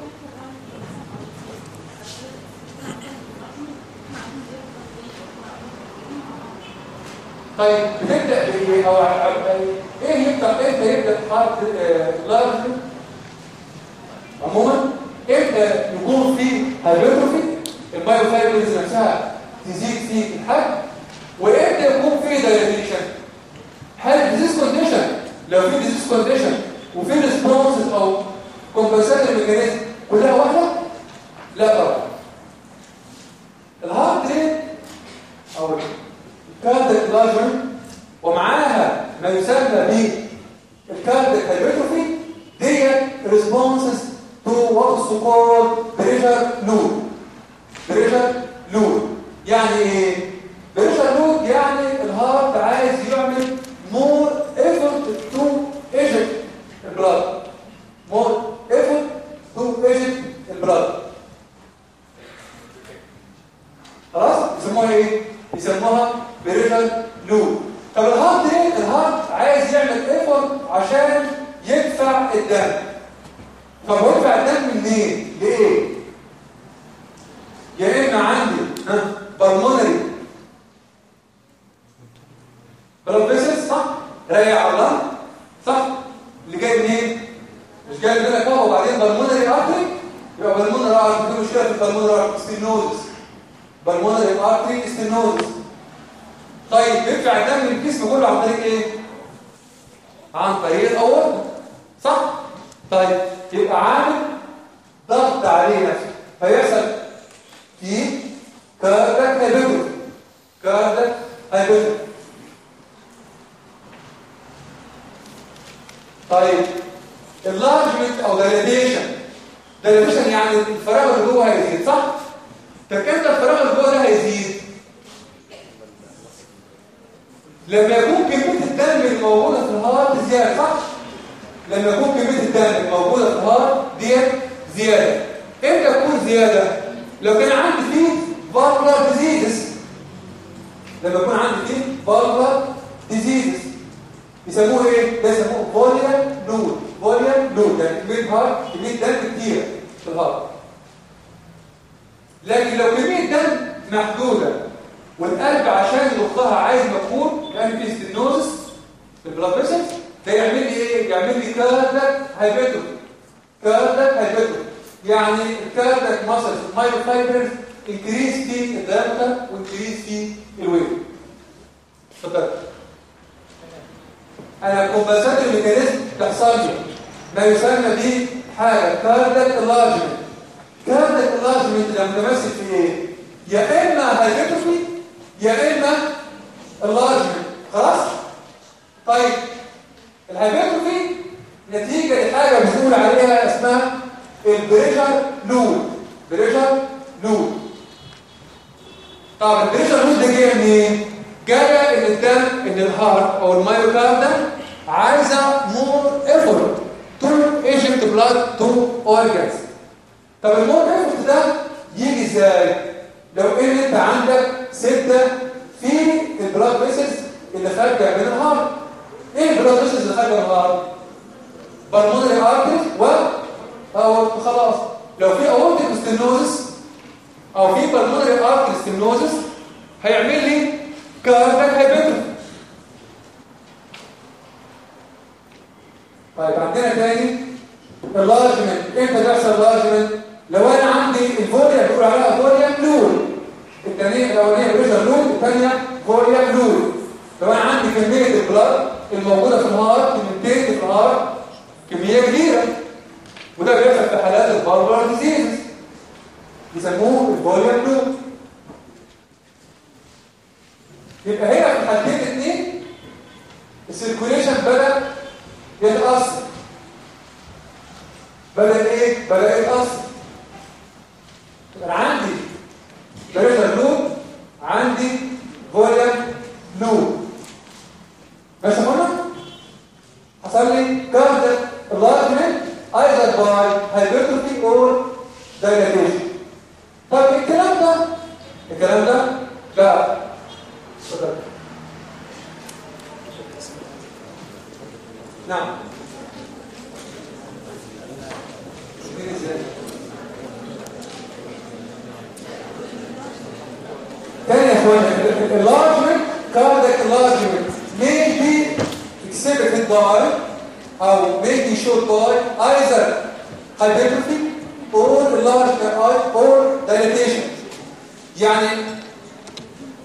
طيب بتبدا بايه او ايه يبدا امتى يبدا حرف لارج عموما امتى يكون في هايبرتروفي البايوفايبرز نفسها تزيد فيه الحجم وامتى يكون فيه دايليشن هل ديزيز كونديشن لو في ديزيز كونديشن وفي ريسبونس او كومبنساتوري ميكانيزم كلها واحده لا طبعا الهارت ريت او الكارديك لارجر ومعاها ما يسمى بالكارديك هايبرتروفي ديت ريسبونسز تو وات is called pressure load pressure load يعني ايه pressure load يعني الهارت عايز يعمل more effort to eject البلاد more effort to eject البلاد خلاص يسموها ايه يسموها بريشر لود طب الهارت ايه الهارت عايز يعمل ايفورت عشان يدفع الدم طب هو يدفع الدم منين لايه يا اما عندي ها بالمونري بلاد فيسلز صح رايح على الله صح اللي جاي منين مش جاي من هنا كده وبعدين بالمونري ارتري يبقى بالمونري ارتري في مشكله في البالمونري ارتري ستينوزس بالمونري ارتري ستينوزس طيب يدفع الدم من الجسم كله عن طريق ايه عن طريق الاورطه صح طيب يبقى عامل ضغط عليه نفسه فيحصل في كاردك هايبوتروفي كاردك هايبوتروفي طيب اللارجمنت او دايليتيشن دايليتيشن يعني الفراغ اللي جوه هيزيد صح طب امتى الفراغ اللي جوه ده هيزيد لما يكون كميه الدم الموجوده في الهارت زياده صح لما يكون كميه الدم الموجوده في الهارت ديت زياده امتى تكون زياده لو كان عندي فيه فالفولار ديزيزز لما يكون عندي فيه فالفولار ديزيزز يسموه ايه ده يسموه فوليوم لود فوليوم لود يعني كميه هارت كميه دم كتير في الهارت لكن لو كميه دم محدوده والقلب عشان يضخها عايز مجهود يعني في ستينوزس في البلاد فيسلز ده يعمل لي ايه يعمل لي كاردك هايبرتروفي كاردك هايبرتروفي يعني الكاردك ماسلز المايلو فايبرز انكريز في الدايمتر وانكريز في الويت اتفضل انا كومبنساتوري ميكانيزم تحصل لي ما يسمى به حاجه كاردك انلارجمنت كاردك انلارجمنت ده متمثل في ايه يا اما هايبرتروفي يا اما اللارجمنت خلاص طيب الهايبرتروفي نتيجه لحاجه بنقول عليها اسمها البريشر لود بريشر لود طب البريشر لود ده جاي منين جايه ان الدم ان الهارت او المايوكاردم عايزه مور ايفورت تو ايجنت بلاد تو اورجانز طب المور ايفورت ده يجي ازاي لو ان انت عندك ستة في البلاد فيسلز اللي خارجه من الهارت ايه البلاد فيسلز اللي خارجه من الهارت بالمونري ارتري و او خلاص لو في اورتيك ستينوزس او في بالمونري ارتري ستينوزس هيعمل لي كاردك هايبرتروفي طيب عندنا تاني اللارجمنت امتى بيحصل اللارجمنت لو انا عندي الفوليا بيقول عليها فوليا لول الثانيه الاولانيه بريشر لول الثانيه فوليا لول لو انا عندي كميه البلاد الموجوده في الهارت كميتين في الهارت كميه كبيره وده بيحصل في حالات الفالفولار ديزيز بيسموه الفوليا لول يبقى هنا في الحالتين الاثنين السيركوليشن بدا يتاثر بدا ايه بدا يتاثر يبقى عندي بريشر لود عندي فوليوم لود ماشي هنا حصل لي كارد اللارجمنت ايضا باي هايبرتروفي اور دايلاتيشن طب الكلام ده الكلام ده لا اتفضل نعم ازاي تاني يا اخوان enlargement cardiac enlargement may be exhibited by او may be shown by either hypertrophy or enlargement or dilatation يعني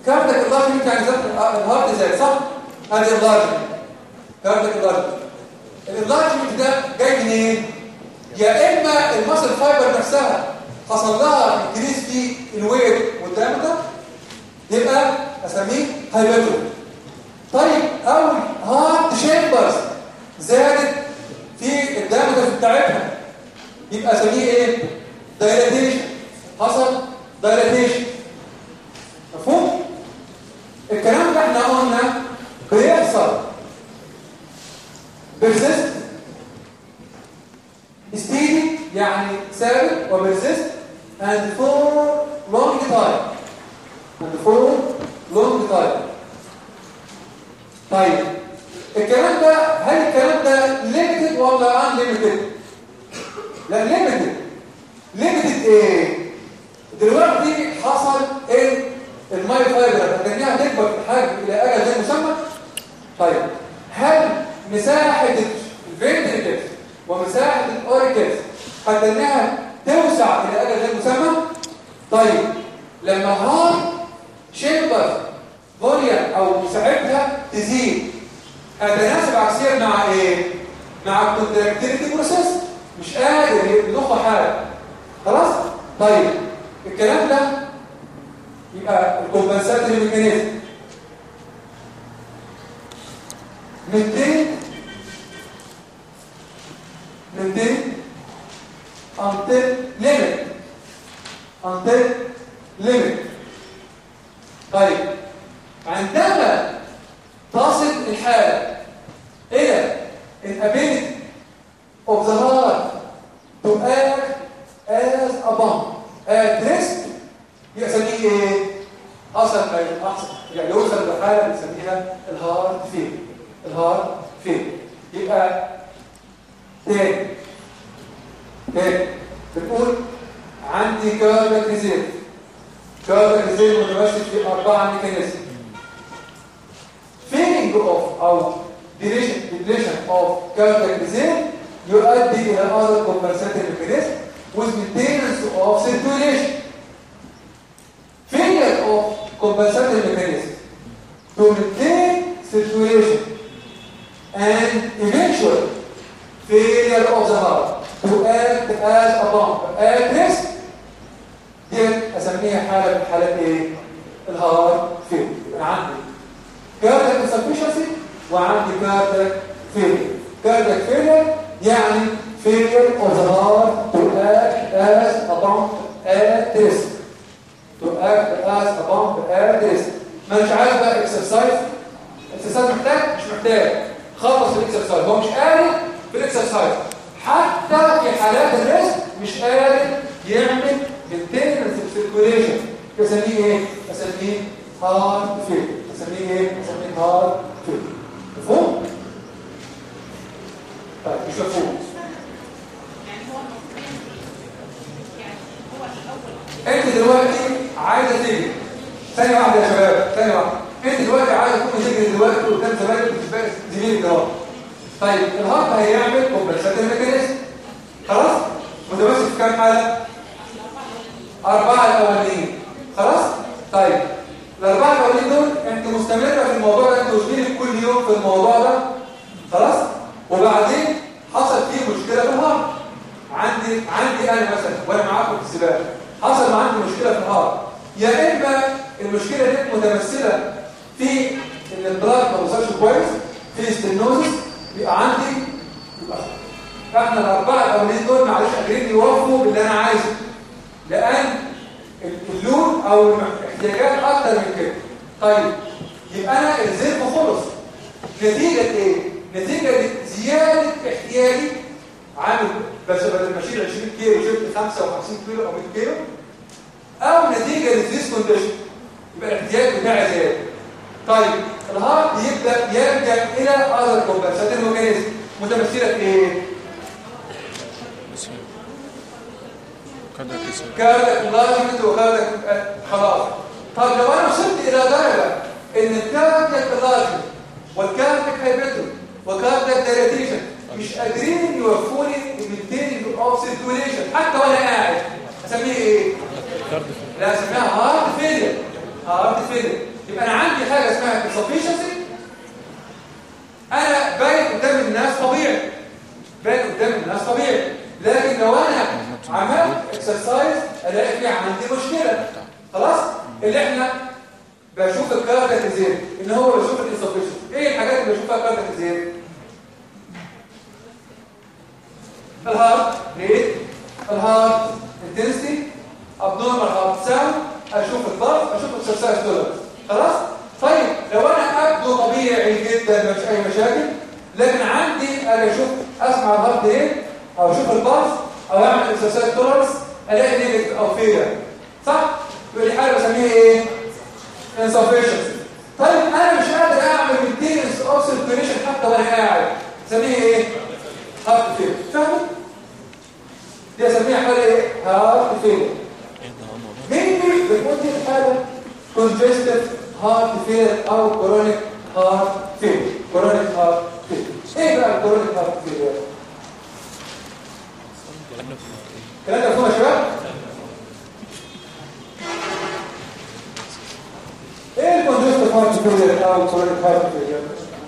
كاردك اللارجمنت يعني زاد الهارت زاد صح؟ هذه اللارجمنت كاردك اللارجمنت اللارجمنت ده جاي منين؟ يا اما المسل فايبر نفسها حصل لها انكريس في الويت والدايمتر يبقى اسميه هايبرتون طيب او هارت شامبرز زادت في الدايمتر بتاعتها يبقى اسميه ايه؟ دايلاتيشن حصل دايلاتيشن مفهوم؟ الكلام ده احنا قلنا بيحصل بيرسيست ستيدي يعني ثابت وبيرسيست and for long time and for long time طيب الكلام ده هل الكلام ده limited ولا unlimited؟ لا limited limited ايه؟ دلوقتي حصل ان الماي فايبر هتنيها تكبر في الحجم الى اجل غير مسمى طيب هل مساحه الفنتريكلز ومساحه الاوريكلز هتنيها توسع الى اجل غير مسمى طيب لما هارت شيمبر فوليوم او مساحتها تزيد هتناسب عكسيا مع ايه مع الكونتراكتيليتي بروسيس مش قادر يضخ حاجه خلاص طيب الكلام ده يبقى الكومبنساتوري ميكانيزم 200 200 until limit until limit طيب عندما تصل الحالة إلى inability of the heart to act as a bomb at rest يسميه ايه؟ حصل احسن يعني يوصل لحاله بنسميها الهارت فيل الهارت فيل يبقى تاني تاني بنقول عندي كاردياك ريزيرف كاردياك ريزيرف متمثل في اربعه ميكانيزم فيلينج اوف او ديليشن ديليشن اوف كاردياك ريزيرف يؤدي الى other compensating mechanism with maintenance of circulation failure of compensatory mechanism to maintain circulation and eventual failure of the heart to act as a pump at rest دي اسميها حاله من حالات ايه الهارت فيل عندي كاردياك insufficiency وعندي كاردياك failure كاردياك failure يعني failure of the heart to act as a pump at rest to act as a pump at rest ما مش عارف بقى اكسرسايز اكسرسايز محتاج مش محتاج خلص الاكسرسايز هو مش قادر في الاكسرسايز حتى في حالات الريست مش قادر يعمل maintenance circulation بسميه ايه؟ بسميه هارد فيل بسميه ايه؟ بسميه هارد فيل مفهوم؟ طيب مش مفهوم انت دلوقتي عايزه تيجي ثانيه واحده يا شباب ثانيه واحده انت دلوقتي عايزه تكون تجري دلوقتي قدام زمايلك وتبقى زميلك ده طيب الهارت هيعمل كومبنساتوري ميكانيزم خلاص متمثل في كام حاله اربعه الاولين خلاص طيب الاربعه الاولين دول انت مستمره في الموضوع ده انت وزميلك كل يوم في الموضوع ده خلاص وبعدين حصل فيه مشكله في الهارت عندي عندي انا مثلا وانا معاكم في السباق حصل عندي مشكله في الهارت يا اما المشكله دي متمثله في ان البلاد ما وصلش كويس في ستينوزس يبقى عندي يبقى فاحنا الاربعه الاولين دول معلش قادرين يوفوا باللي انا عايزه لان اللون او الاحتياجات اكتر من كده طيب يبقى انا الزيت خلص نتيجه ايه نتيجه زياده احتياجي عامل بس بدل ما اشيل 20 كيلو شلت 55 كيلو او 100 كيلو او نتيجه للديس كونديشن يبقى الاحتياج بتاعي زاد طيب الهارت يبدا يرجع الى اذر كومبنساتوري ميكانيزم متمثله في ايه كاردياك ريزيرف كاردك لازمت وكاردك خلاص طب لو انا وصلت الى درجه ان الكاردك لازم والكاردك هايبرتون وكاردك دايريتيشن مش قادرين يوفوني المينتيننج اوف سيركوليشن حتى وانا قاعد اسميه ايه كارديو لا اسميها هارت فيلير هارت فيلر يبقى انا عندي حاجه اسمها insufficiency انا باين قدام الناس طبيعي باين قدام الناس طبيعي لكن لو انا عملت اكسرسايز الاقي في عندي مشكله خلاص اللي احنا بشوف الكاركتيزير ان هو بشوف الانسفشنسي ايه الحاجات اللي بشوفها كاركتيزير الهارت ريت الهارت انتنسيتي ابنورمال هارت ساوند اشوف الضغط اشوف الاكسرسايز تولرنس خلاص طيب لو انا ابدو طبيعي جدا ما فيش اي مشاكل لكن عندي انا اشوف اسمع الهارت ريت او اشوف البلس او اعمل اكسرسايز تولرنس الاقي نيجاتيف او فيلر صح يبقى دي حاجه بسميها ايه insufficiency طيب انا مش قادر اعمل maintenance of circulation حتى وانا قاعد اسميها ايه هارت فيلر فاهمه دي اسميها حاجه ايه هارت فيلر maybe بتكون دي الحاله congestive heart failure او chronic heart failure chronic heart failure ايه بقى chronic heart failure الكلام ده مفهوم يا شباب ايه الكونجستيف هارت فيلير او كرونيك هارت فيلير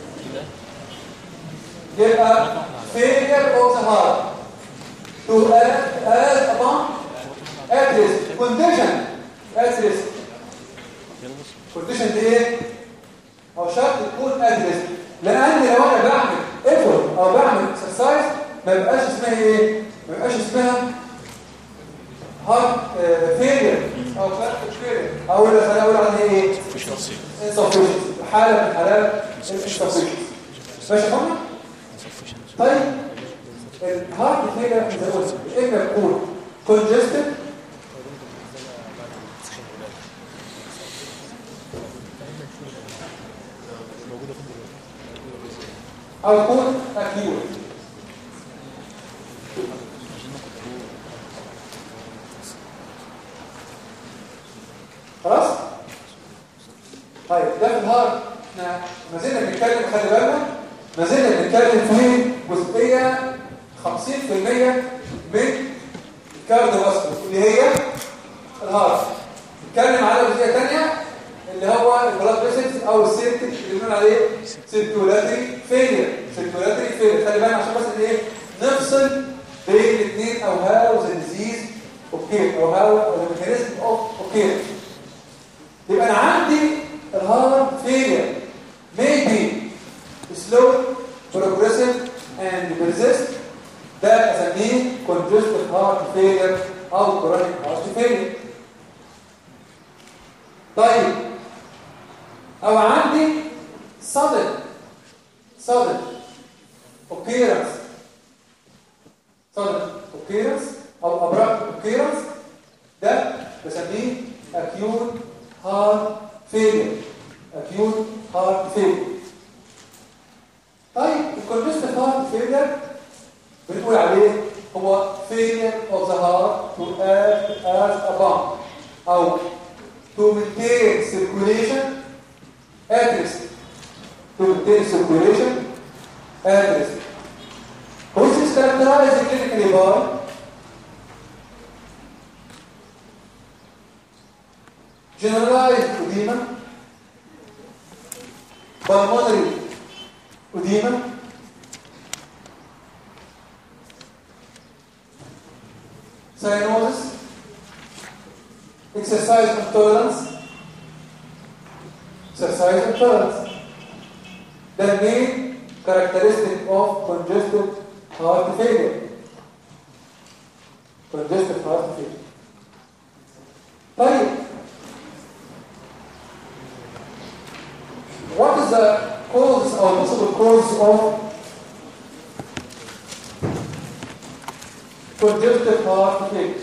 يبقى failure of the heart to act as upon at risk condition at risk condition دي ايه او شرط تكون at risk لان لو انا بعمل effort او بعمل exercise ما يبقاش اسمها ايه ما يبقاش اسمها هارت فيلير او كارت فيلير او اللي خلينا اقول عليها ايه insufficiency حاله من حالات insufficiency ماشي يا فندم طيب الهارت فيلير احنا زي ما قلنا اما يكون congested او يكون acute خلاص طيب ده في الهارد احنا ما زلنا بنتكلم خلي بالنا ما زلنا بنتكلم في جزئيه 50% من الكارديو واسكولار اللي هي الهارت نتكلم على جزئيه ثانيه اللي هو البلاد فيسلز او السيركت اللي بنقول عليه سيركولاتري فيلير سيركولاتري فيلير خلي بالنا عشان بس ايه نفصل بين الاثنين او هاو ذا ديزيز اوكي او هاو ذا ميكانيزم اوف اوكي يبقى انا عندي الهارت فيلير maybe slow progressive and persist ده اسميه congestive heart failure او chronic heart failure طيب او عندي sudden sudden occurrence sudden occurrence او abrupt occurrence ده بسميه acute heart failure acute heart failure طيب الكونجستيف هارت failure بنقول عليه هو failure of the heart to act as a pump او to maintain circulation at risk to maintain circulation at risk which is characterized clinically by generalized edema pulmonary edema cyanosis exercise intolerance exercise intolerance the main characteristic of congestive heart failure congestive heart failure طيب what is the cause or possible cause of congestive heart failure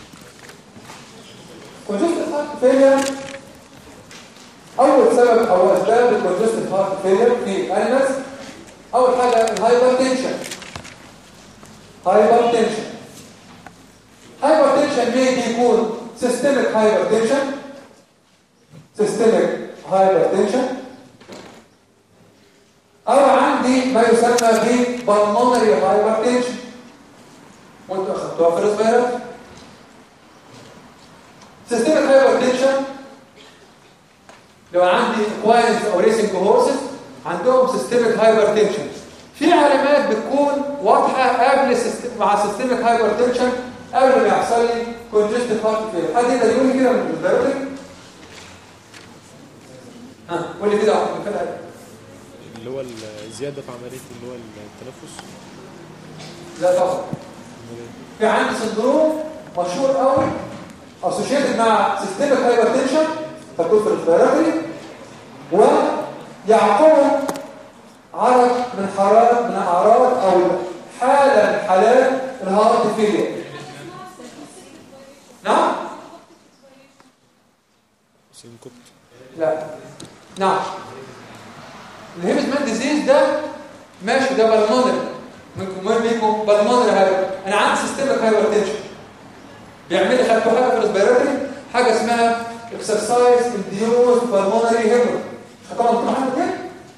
congestive heart failure اول سبب او اسباب الكونجستيف هارت فيلير في الانيمالز اول حاجه الهايبرتنشن هايبرتنشن هايبرتنشن مين يكون سيستميك هايبرتنشن سيستميك هايبرتنشن او عندي ما يسمى ب بالمونري هايبرتنشن وانتوا اخذتوها في الريسبيرات سيستميك هايبرتنشن لو عندي اكوايرنس او ريسنج هورسز عندهم سيستميك هايبرتنشن في علامات بتكون واضحه قبل السيست- مع سيستميك هايبرتنشن قبل ما يحصل لي كونجستيف هارت فيلر حد يقدر يقول لي كده من البيوتك ها قول لي كده واحد من كده اللي هو الزيادة في عملية اللي هو التنفس لا طبعا في عندي سندروم مشهور قوي اسوشيتد مع سيستميك هايبرتنشن تكون في الريسبيراتوري ويعقبه عرض من حرارة من اعراض او حاله من حالات الهارت فيلير نعم سينكوبت لا نعم الهيمسمان ديزيز ده ماشي ده بالمونري منكم مهم منكم بالمونري هايبر انا عندي سيستمك هايبرتنشن بيعمل لي خدتوا حاجه في الريسبيراتوري حاجه اسمها اكسرسايز انديوز بالمونري هيمر طبعا انتوا عارفين كده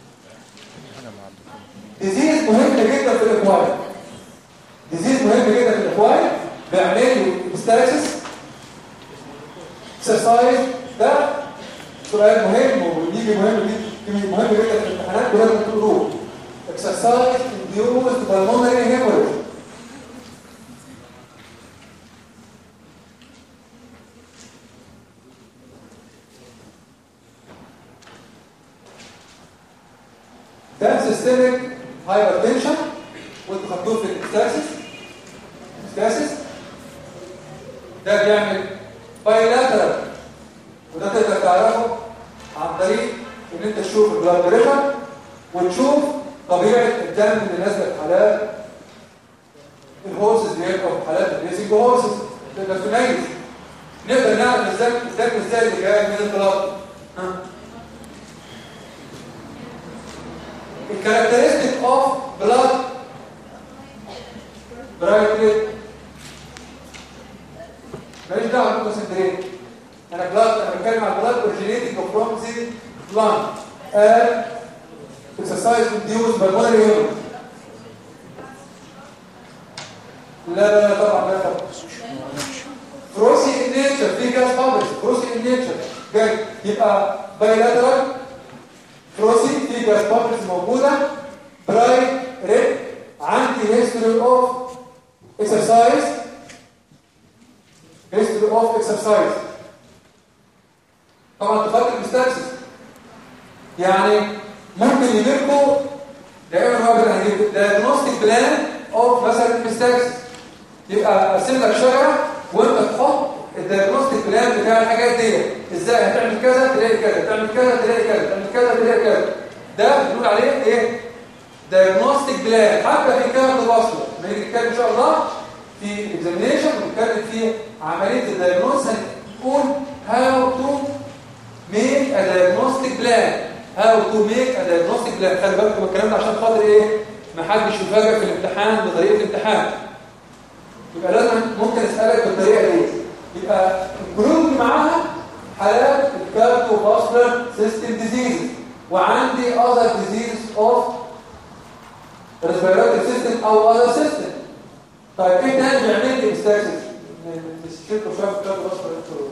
ديزيز مهم جدا في الاكواير ديزيز مهم جدا في الاكواير بيعمل لي ابستاسيس اكسرسايز ده سؤال مهم وبيجي مهم جدا مهم جدا في الامتحانات ولازم تقولوه اكسرسايز انديوز بالمونري هيموريج ده سيستميك هايبرتنشن وانتوا خدتوه في الاكستاسيس الاكستاسيس ده بيعمل بايلاترال وده تقدر تعرفه عن طريق ان انت تشوف البلاد بريشر وتشوف طبيعه الدم اللي نازله في حالات الهورسز ديت او في حالات الريسنج هورسز تقدر تميز نقدر نعرف ازاي الدم ازاي اللي جاي من البلاد ها الكاركترستيك اوف بلاد برايتريت ماليش دعوه بالكونسنتريت انا بلاد انا بتكلم عن بلاد اوريجينيتنج فروم ذا بلان and exercise induced pulmonary hemorrhage لا لا لا طبعا لا طبعا فروسي ان نيتشر في جاز بابلز فروسي ان نيتشر جاي يبقى بايلاترال فروسي في جاز بابلز موجوده برايت ريد عندي هيستوري اوف اكسرسايز هيستوري اوف اكسرسايز طبعا تفكر المستكسس يعني ممكن يجيبكم دائما هو بيبقى هيجيب دايجنوستيك بلان اوف مثلا المستكسس يبقى ارسم لك شجره وانت تحط الدايجنوستيك بلان بتاع الحاجات دي ازاي هتعمل كذا تلاقي كذا تعمل كذا تلاقي كذا تعمل كذا تلاقي كذا ده بنقول عليه ايه دايجنوستيك بلان حتى في كلمه الوصله لما نيجي نتكلم ان شاء الله في اكزامينيشن ونتكلم في عمليه الدايجنوز هنقول هاو تو ميك ا دايجنوستيك بلان هاو تو ميك ا دايجنوستيك بلان خلي بالكم الكلام ده عشان خاطر ايه ما حدش يفاجئ في الامتحان بطريقه الامتحان يبقى لازم ممكن اسالك بالطريقه دي يبقى الجروب معاها حالات الكارديو فاسكولار سيستم ديزيز وعندي اذر ديزيز اوف ريسبيراتوري سيستم او اذر سيستم طيب ايه تاني بيعمل لي استاكسس نسيتوا شويه في الكارديو فاسكولار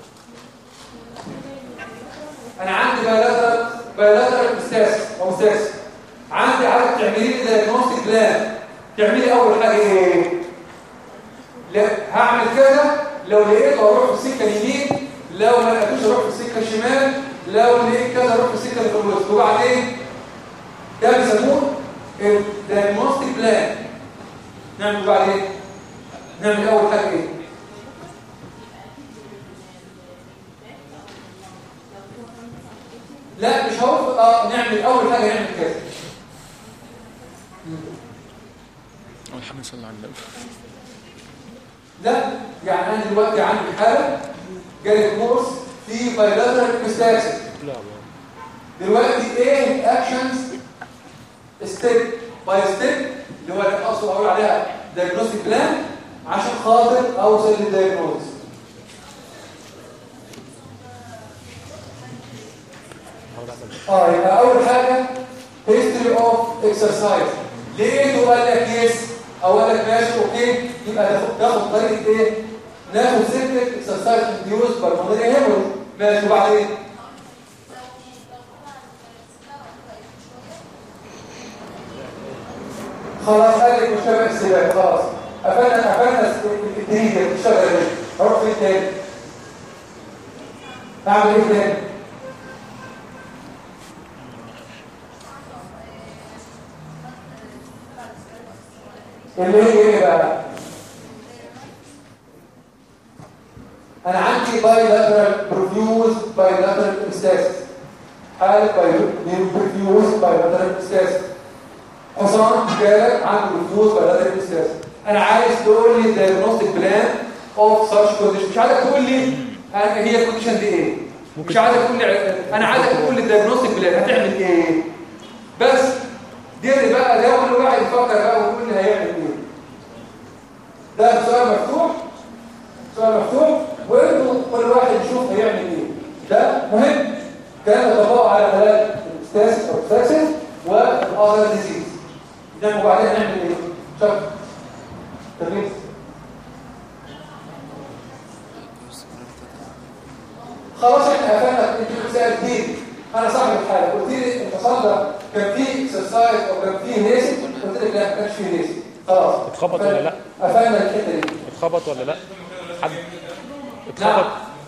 انا عندي بايلاترال بايلاترال استاس او استاس عندي عايز تعملي لي دايجنوستيك بلان تعملي اول حاجه ايه لا هعمل كذا لو لقيته اروح في السكه اليمين لو ما لقيتوش اروح في السكه الشمال لو لقيت كذا اروح في السكه اللي في الوسط وبعدين ده بيسموه الدايجنوستيك بلان نعمل بعدين نعمل اول حاجه ايه لا مش هقول اه نعمل اول حاجه نعمل كذا أول حاجة نصلي على النبي لا يعني انا دلوقتي عندي حاله جالي كورس في بايلاترال كوستاكسس لا بقى. دلوقتي ايه الاكشنز ستيب باي ستيب اللي هو اللي اقصد اقول عليها دايجنوستيك بلان عشان خاطر اوصل للدايجنوز حاول أعمل اه يبقى اول حاجه هيستوري اوف اكسرسايز ليه قال لك يس او قال لك ماشي اوكي يبقى تاخد تاخد طريقه ايه ناخد سكه اكسرسايز انديوز بالمونري هيموريج ماشي وبعدين خلاص قال لك مشابه السباق خلاص قفلنا قفلنا الدنيا الشجره دي هروح فين تاني اعمل ايه تاني اللي هي ايه بقى انا عندي بايلاترال بروفيوز بايلاترال استاس حاله بروفيوز بايلاترال استاس حصان جالك عنده بروفيوز بايلاترال استاس انا عايز تقول لي الدايجنوستيك بلان اوف ساتش كونديشن مش عايزك تقول لي هي الكونديشن دي ايه مش عايزك تقول لي انا عايزك تقول لي الدايجنوستيك بلان هتعمل ايه بس دي بقى ده كل واحد يفكر بقى ويقول لي هيعمل ايه ده سؤال مفتوح سؤال مفتوح وانتوا كل واحد يشوف هيعمل ايه ده مهم كان يتطبق على حالات الاستاس او الستاسيس والاذر ديزيز ده وبعدين هنعمل ايه شوف تمام خلاص احنا قفلنا انت بتسال كتير انا صاحب الحاله قلت لي الحصان ده كان فيه اكسرسايز او كان فيه ريسك قلت لك لا ما كانش فيه ريسك خلاص اتخبط ولا لا قفلنا الحته دي اتخبط ولا لا حد نعم اتخبط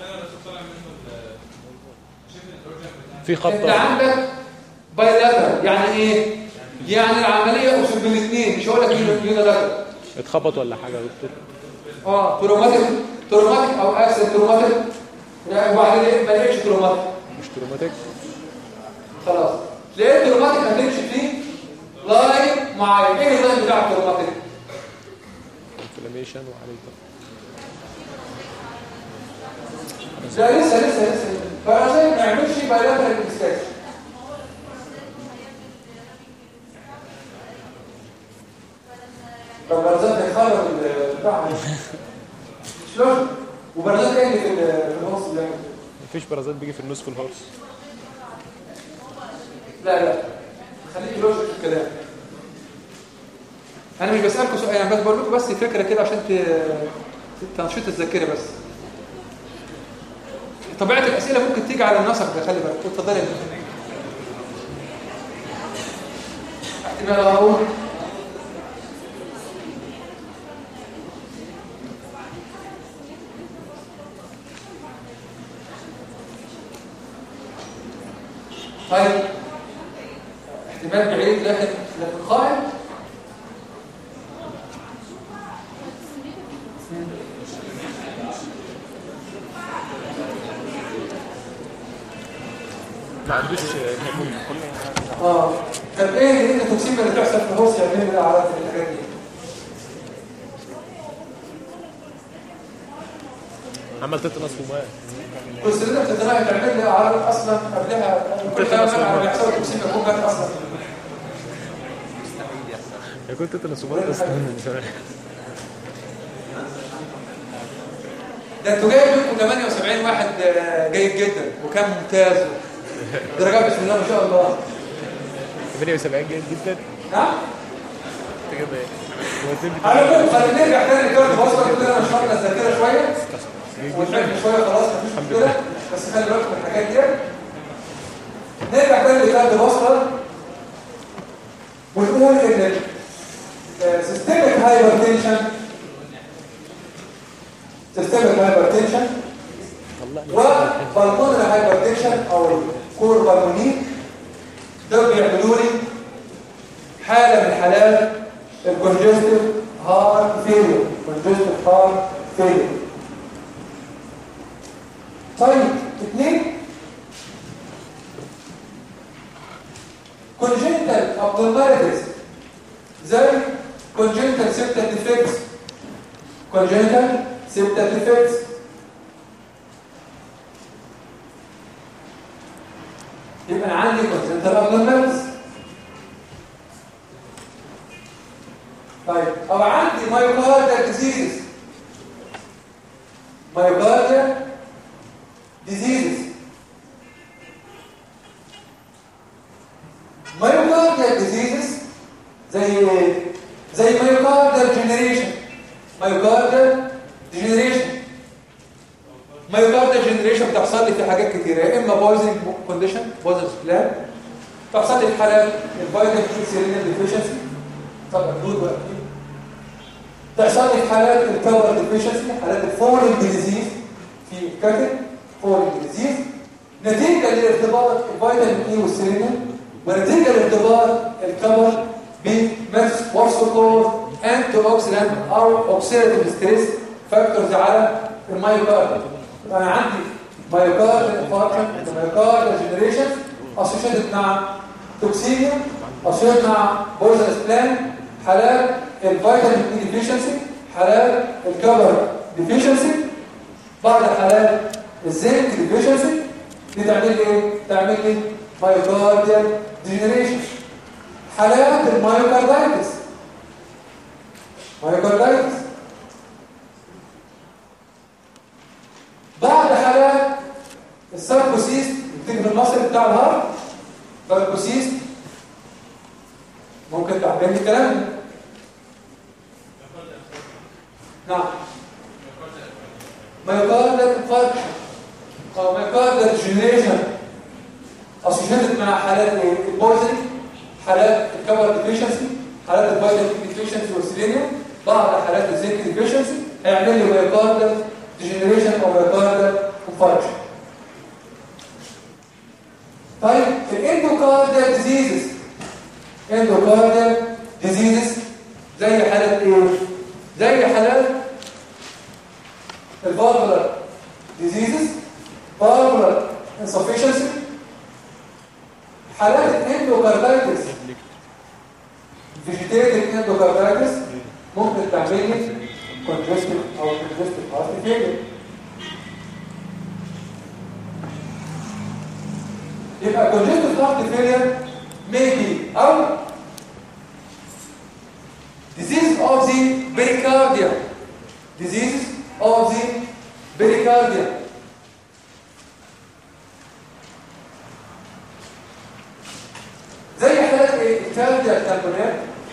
في انت خبطه عندك بايلاترال يعني ايه يعني العمليه اصول بالاثنين مش هقول لك يونيلاترال اتخبط ولا حاجه يا دكتور اه تروماتيك تروماتيك او اكسل تروماتيك لا وبعدين ايه ما لقيتش تروماتيك مش تروماتيك خلاص لقيت تروماتيك هتمشي فيه لاين معين ايه اللاين بتاع التروماتيك انفلاميشن وعليه لا لسه لسه لسه فعشان ما يعملش بايلاترال انستاش طب برزات هيخرب البتاع شلون وبرزات ايه اللي في ال- في النص ده مفيش برازات بيجي في النص في الهورس لا لا خليك لوجيك في الكلام انا مش بسالكم سؤال انا بس بقول لكم بس فكره كده عشان ت- تنشيط الذاكره بس طبيعه الاسئله ممكن تيجي على النسق ده خلي بالك اتفضلي احتمال اقول طيب احتمال بعيد لكن لكن قائم ما عندوش هرمون اه طب ايه اللي انت توكسين اللي بتحصل في الهوس يعمل لي اعراض في الحاجات دي عمل تتنس ومات كونسيدر بتتنقل تعمل لي اعراض اصلا قبلها كل تتنس كلام ومات. على بيحصل توكسين بيكون مات اصلا يا كنت تتنس ومات بس من زمان ده انتوا جايب منكم 78 واحد آه، جيد جدا وكان ممتاز درجات بسم الله ما شاء الله 78 جيد جدا نعم انت كده ايه؟ هو اتنين على بتاع- فكره خلينا نرجع تاني كده بصوا كده نشرنا الذاكره شويه ونفهم شويه خلاص مفيش الحمد مشكله لله. بس خلي بالكم من الحاجات دي نرجع تاني لكارد بصره ونقول ان سيستمك هايبرتنشن سيستمك هايبرتنشن طلعني وبالمونري هايبرتنشن او الكور بالموني دول بيعملوا لي حاله من حالات الكونجستيف هارت فيلير كونجستيف هارت فيلير طيب اثنين congenital abnormalities زي congenital septal defects congenital septal defects يبقى انا عندي congenital abnormalities طيب او عندي myocardial diseases myocardial diseases myocardial diseases زي زي myocardial generation myocardial degeneration myocardial generation بتحصل لي في حاجات كتيره يا اما poisoning condition poisoning plan تحصل لي في حالات الفيتامين سيرينال ديفيشنسي طبعا دول بقى تحصل لي في حالات الكور ديفيشنسي حالات الفورين ديزيز في الكتل فورين ديزيز نتيجة لارتباط الفيتامين اي والسيلينيوم ونتيجة لارتباط الكبر بماكس وارسوكور انتي اوكسيدانت او اوكسيداتيف ستريس فاكتورز على المايوكارد انا عندي مايوكارد انفاركشن مايوكارد جنريشن اسوشيتد مع توكسيميا اسوشيتد مع بوزنس بلان حالات الفيتامين اي ديفيشنسي حالات الكبر ديفيشنسي بعض حالات الزنك ديفيشنسي دي تعمل لي ايه؟ تعمل لي مايوكارديال ديجنريشن حالات المايوكاردايتس مايوكاردايتس بعد حالات الساركوسيست بتيجي في المصري بتاع الهارت ساركوسيست ممكن تعمل لي الكلام ده نعم مايوكارديال انفاركشن او مايوكارديال جنريشن اسوشيتد مع حالات البويزنج حالات الكبر ديفيشنسي حالات الفيتامين ديفيشنسي والسيلينيوم بعض حالات الزنك ديفيشنسي هيعمل لي مايوكارديال ديجنريشن او مايوكارديال انفاركشن طيب الاندوكارديال ديزيزز اندوكارديال ديزيزز زي حالات ايه زي حالات الفالفولار ديزيزز فالفولار insufficiency حالات الاندوكاردايتس فيجيتيريك اندوكاردايتس ممكن تعمل لي كونجستيف او كونجستيف هارت فيلير يبقى كونجستيف هارت فيلير maybe او disease of the pericardium disease of the pericardium زي حالات ايه الكاردياك تامبونات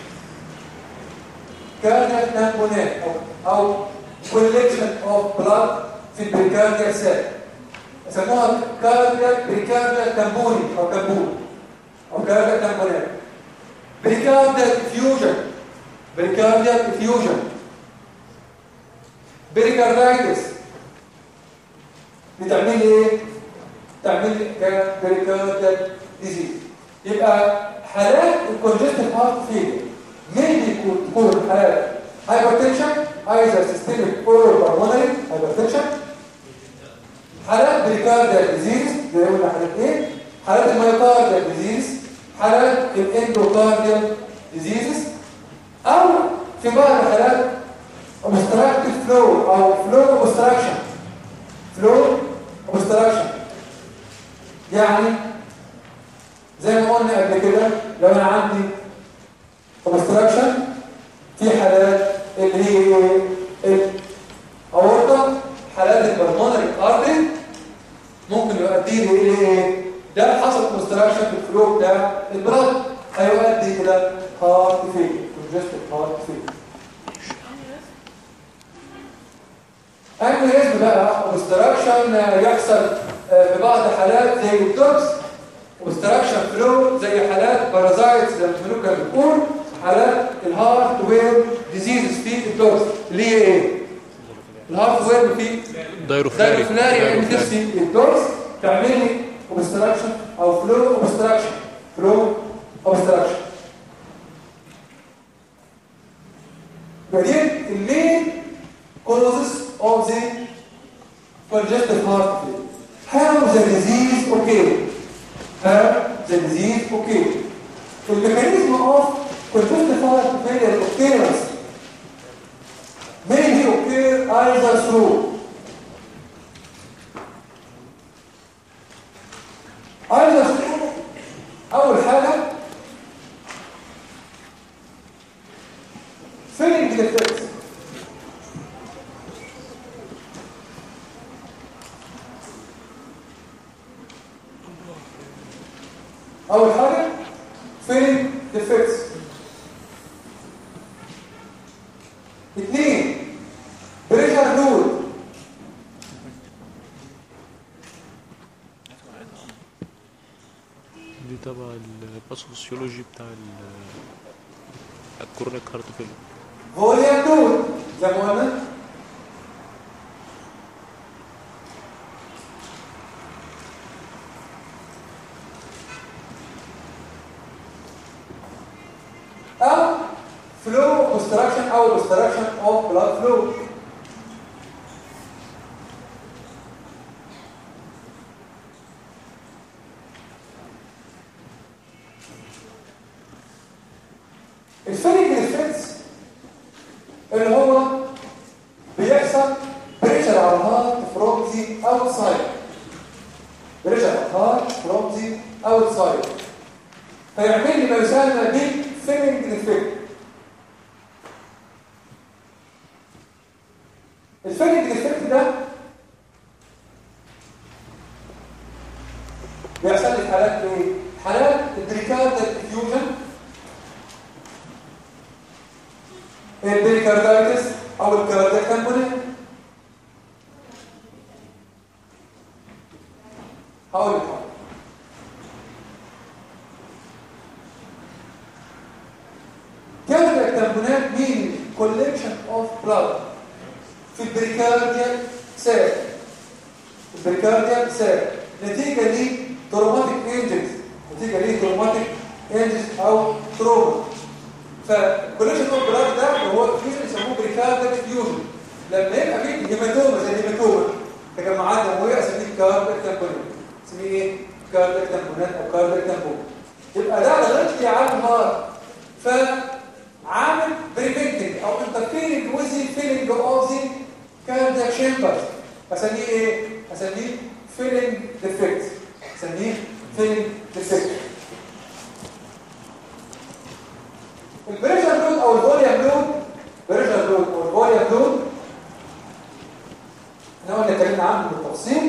كاردياك تامبونات او او collection of blood في البريكارديال سيل يسموها كاردياك بريكارديال تامبوني او تامبون او كاردياك تامبونات بريكارديال فيوجن بريكارديال فيوجن بريكاردايتس بتعمل لي ايه تعمل لي بريكارديال ديزيز يبقى حالات الكونجستيف هارت فيلير مين تكون حالات هايبرتنشن ايزر سيستميك اور بالمونري هايبرتنشن حالات بريكارديال ديزيز زي ما قلنا حالات ايه حالات المايوكارديال ديزيز حالات الاندوكارديال ديزيزز او في بعض الحالات obstructive flow او flow obstruction flow obstruction يعني زي ما قلنا قبل كده لو انا عندي obstruction في حالات اللي هي الاورطه حالات البلمونري ارتري ممكن يؤدي لي الى ده حصل obstruction في الفلو بتاع البلد هيؤدي الى هارت فيل congestive هارت فيل انيوريزم بقى obstruction يحصل في بعض الحالات زي الدوكس obstruction فلو زي حالات بارازايتس زي ما كنا بنقول حالات الهارت وير ديزيزز في الدوكس اللي هي ايه الهارت وير في دايروفلاري دايروفلاري انتس في الدوكس تعمل لي obstruction او فلو obstruction فلو obstruction فدي المين causes of the congestive heart failure. How the disease occur? How the disease occur? The mechanism of congestive heart failure occurrence may occur either through either through أول حاجة filling the effects أول حاجة filling defects اثنين بريشر لود دي تبع الباثوفيسيولوجي بتاع ال الكورونيك هارت فيلر فوليوم دول زي ما قلنا او فلو اوبستراكشن او اوبستراكشن اوف بلاد فلو الفيرنج ريفلكس اللي هو بيحصل بريشر على الهارت فروم ذا اوتسايد بريشر على الهارت فروم ذا اوتسايد فيعمل لي ما يسمى بالفيرنج ريفلكس الفيرنج ريفلكس ده بيحصل لي في حالات ايه؟ حالات البريكاردال ديفيوجن البريكاردايتس او الكاردياك تمبونيت هقول لك حاجة. كاردياك تمبونيت مين كولكشن اوف بلاد في البريكارديال سيل البريكارديال سيل نتيجه لي تروماتيك انجز نتيجه لي تروماتيك انجز او تروما فالكوليشن اوف بلاد ده اللي هو في يسموه بريكارديال فيوجن لما يبقى فيه هيماتوما زي الهيماتوما تجمعات دمويه اسميه كاردياك تامبونات اسميه ايه؟ كاردياك تامبونات او كاردياك تامبون يبقى ده ضغط لي على الهارت فعامل بريفنتنج او انترفيرنج ويز فيلنج اوف ذا كاردياك شامبرز اسميه ايه؟ اسميه فيلنج ديفكت اسميه فيلنج ديفكت البريشر لود او الفوليوم لود بريشر لود او الفوليوم لود احنا قلنا اتكلمنا عنه بالتفصيل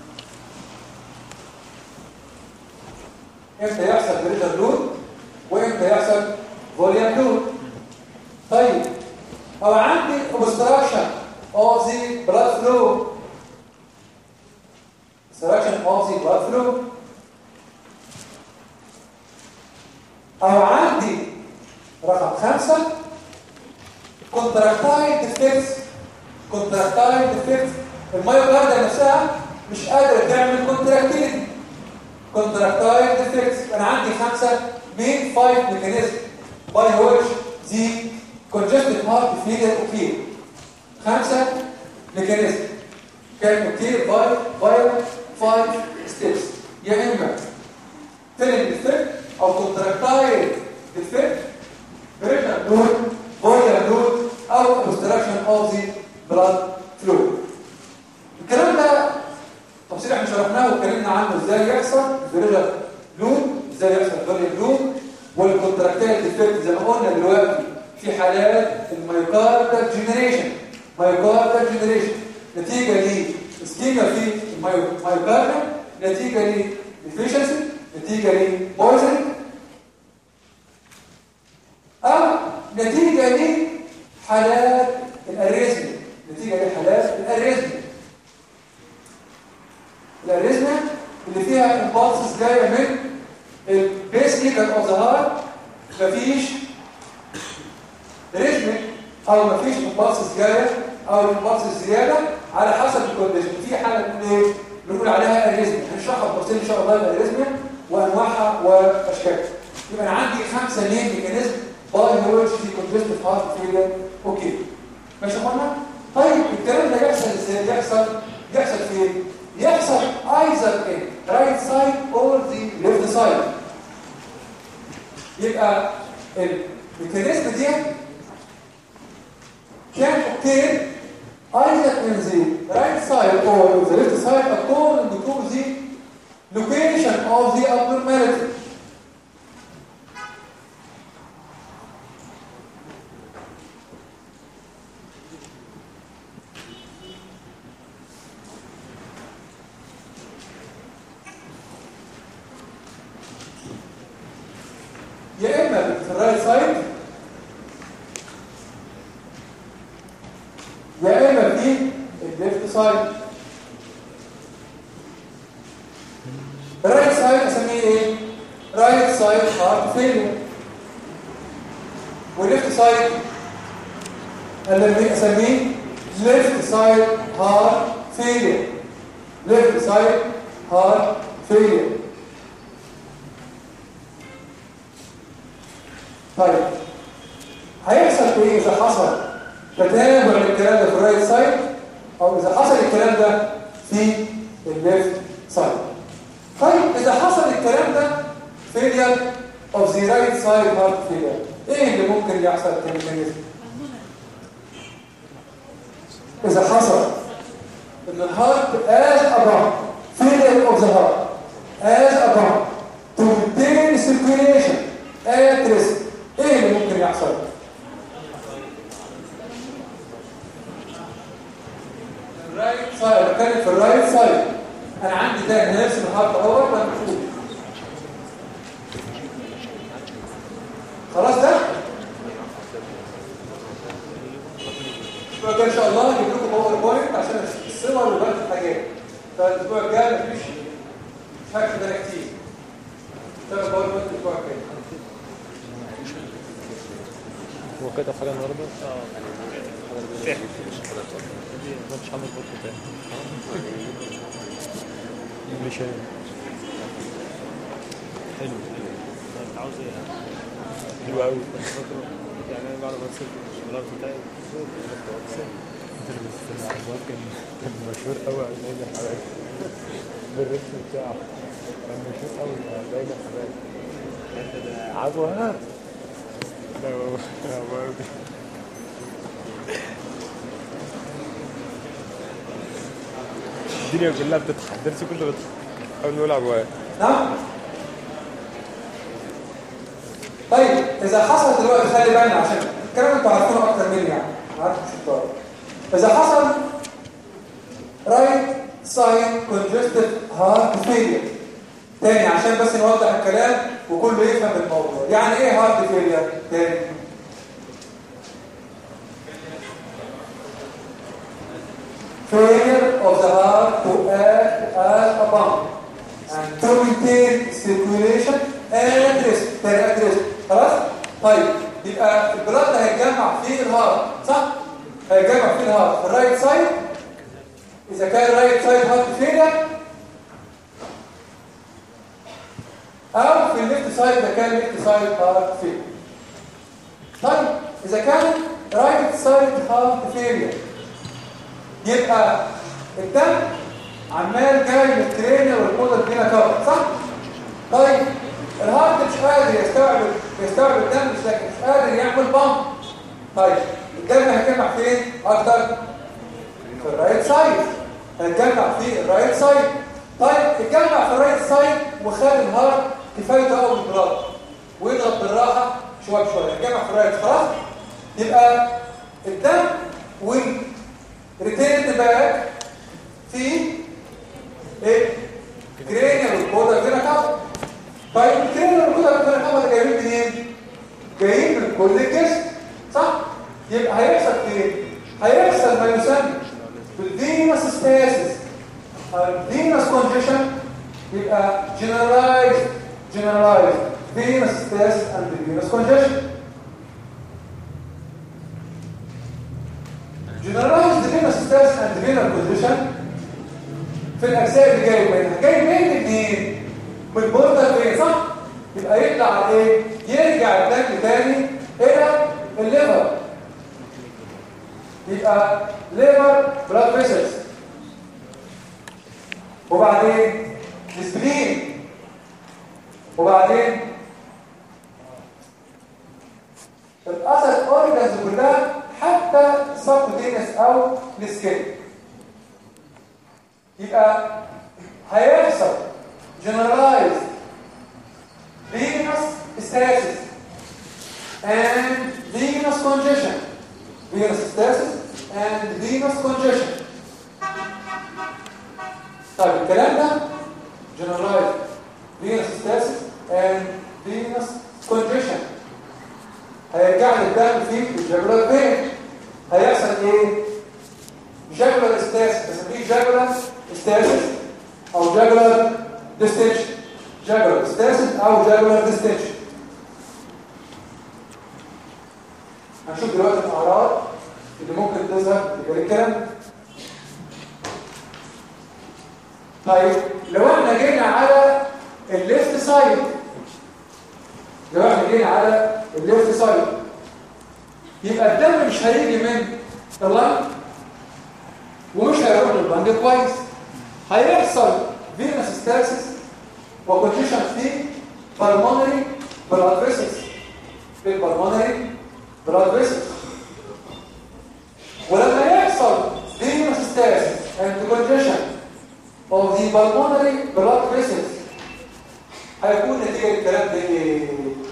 امتى يحصل بريشر لود وامتى يحصل فوليوم لود طيب او عندي obstruction of the blood flow obstruction of the blood flow او عندي رقم خمسة كونتراكتايل ديفكتس كونتراكتايل ديفكتس المايوكارديا نفسها مش قادرة تعمل كونتراكتيليتي كونتراكتايل ديفكتس انا عندي خمسة مين فايف ميكانيزم باي ويتش دي congestive heart failure occur خمسة ميكانيزم كان occur by by five steps يا اما filling defect او contractile defect pressure load boiler load او obstruction of the blood flow الكلام ده تفصيل احنا شرحناه واتكلمنا عنه ازاي يحصل بريشر لود ازاي يحصل فوليوم لود والكونتراكتايل ديفكت زي ما قلنا دلوقتي في حالات المايوكاردال جنريشن مايوكاردال جنريشن نتيجه لاسكيميا في المايوكاردال نتيجه لديفيشنسي نتيجه لبويزنج او نتيجه لحالات الاريزمي نتيجه لحالات الاريزمي الاريزمي اللي فيها امبالسز جايه من البيس ميكر اوف ذا هارت مفيش ريجمنت او مفيش امبالسز جايه او امبالسز زياده على حسب الكونديشن في حاله بنقول ايه بنقول عليها اريزميا هنشرحها بتفصيل ان شاء الله الاريزميا وانواعها واشكالها يبقى انا عندي خمسه نيم ميكانيزم باي ويتش دي كونجستيف هارت فيلير اوكي ماشي يا اخوانا طيب الكلام ده يحصل ازاي يحصل يحصل فين يحصل ايزر ان رايت سايد اور ذا ليفت سايد يبقى الميكانيزم دي can occur either in the right side or the left side according to the location of the abnormality. يا اما في الرايت سايد يا اما في الليفت سايد الرايت سايد اسميه ايه رايت سايد هارت فيلير والليفت سايد اللي اسميه ليفت سايد هارت فيلير ليفت سايد هارت فيلير طيب هيحصل ايه اذا حصل تتابع الكلام ده في الرايت سايد او اذا حصل الكلام ده في الليفت سايد طيب اذا حصل الكلام ده failure of the right side heart failure ايه اللي ممكن يحصل كميكانيزم اذا حصل ان الهارت as above failure of the heart as above to maintain circulation at rest ايه اللي ممكن يحصل الرايت سايد بتكلم في الرايت سايد انا عندي ده هنرسم الهارت اهوت وهنشوف خلاص ده الاسبوع الجاي ان شاء الله هجيب لكم باور بوينت عشان الصور وبقى الحاجات فالاسبوع الجاي مفيش مش هكتب ده كتير اشتغل باور بوينت الاسبوع الجاي هو كده حاجه النهارده اه حاجه مش عامل برضه تاني مش حلو حلو انت عاوز ايه حلو قوي يعني انا بعرف امثل الغلط بتاعي العبار كان كان مشهور قوي على دايما حبايبي بالرسم بتاعه كان مشهور قوي على دايما حبايبي عبوات لا عبوات الدنيا كلها بتضحك الدرس كله بيضحك اول ما يقول عبوات نعم طيب اذا حصل دلوقتي خلي بالنا عشان الكلام انتوا عارفينه اكتر مني يعني عارف مش الطالب اذا حصل رايت سايد كونجستيف هارت فيلير تاني عشان بس نوضح الكلام وكله يفهم الموضوع يعني ايه هارت فيلير تاني failure of the heart to act as a pump and to maintain circulation and rest تاني at rest خلاص؟ طيب يبقى البلاد هيتجمع في الهارت صح؟ هيتجمع في الهارت في الرايت سايد إذا كان الرايت سايد هارت فيلر أو في الليفت سايد إذا كان الليفت سايد هارت فيلر طيب إذا كان رايت سايد هارت فيلر يبقى الدم عمال جاي من الكرينيا والقدر فينا كفر صح؟ طيب الهارت مش قادر يستوعب يستوعب الدم مش لكن مش قادر يعمل بامب طيب الدم هيتجمع فين اكتر في الرايت سايد هيتجمع في الرايت سايد طيب اتجمع في الرايت سايد وخلي الهارت كفايته قوي بالبلاد ويضغط بالراحه شويه بشويه يتجمع في الرايت خلاص يبقى الدم وين ريتيرد باك في ايه جرينيال والبودا فينا كفر طيب الجرينيال والبودا فينا كفر جايين منين جايين من كل الجسم صح يبقى هيحصل ايه هيحصل ما يسمى بالفينوس ستاسيس الفينوس كونجيشن يبقى generalized generalized venous stasis and venous congestion generalized venous stasis and venous congestion في الاجزاء اللي جايه منها جاي منين منين من البوردر فين صح يبقى يطلع على ايه يرجع الدم تاني الى الليفر يبقى ليفر بلاد فيسلز وبعدين السبلين وبعدين الاثر اورجانز كلها حتى سبكوتينس او السكين يبقى هيحصل generalized venous stasis and venous congestion venous stasis and venous congestion طيب الكلام ده generalized venous stasis and venous congestion هيرجع لي الدم في الجاجولار فين هيحصل ايه جاجولار ستاسيس بسميه جاجولار ستاسيس او جاجولار ديستنشن جاجولار ستاسيس او جاجولار ديستنشن هنشوف دلوقتي الاعراض اللي ممكن تظهر في الكلام طيب لو احنا جينا على الليفت سايد لو احنا جينا على الليفت سايد يبقى الدم مش هيجي من اللنج ومش هيروح للبنج كويس هيحصل فينس ستاسيس وكونديشن في بالمونري بلاد فيسلز في البالمونري بلاد فيسلز ولما يحصل فينس ستاسيس and congestion of the pulmonary blood vessels هيكون نتيجة الكلام ده ايه؟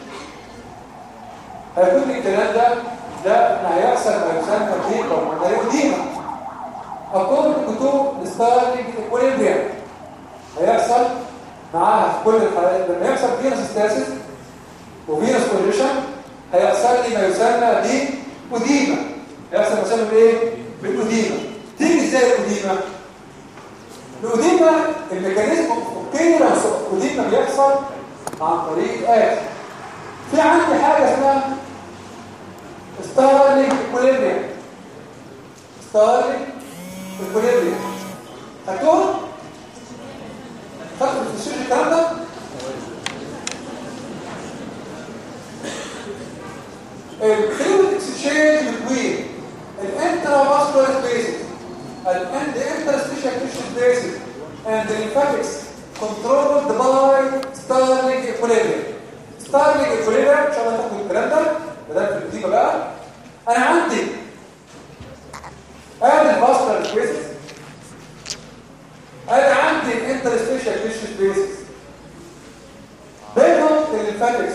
هيكون الكلام ده ده ان هيحصل ما يسمى في pulmonary edema according to starting equilibrium هيحصل معاها في كل الحالات لما يحصل فينس ستاسيس وفينس كونجيشن هيحصل لي ما يسمى بأديمة هيحصل ما يسمى بايه؟ بالأديمة تيجي ازاي الأديمة؟ الأديمة الميكانيزم اوكي لو الأديمة بيحصل عن طريق آت في عندي حاجة اسمها ستارلينج اكوليبريم ستارلينج اكوليبريم هتقول خدت في الشيء الكلام ده الفلويد اكسشينج بين الانترافاسكولار سبيسز and the interstitial tissue spaces and the lymphatics controlled by Starling equilibrium. Starling equilibrium ان شاء الله تاخدوا الكلام ده بدل في القديمه بقى انا عندي ادي الفاسكولار سبيسز ادي عندي الانترستيشال تيشو سبيسز بينهم الليمفاتكس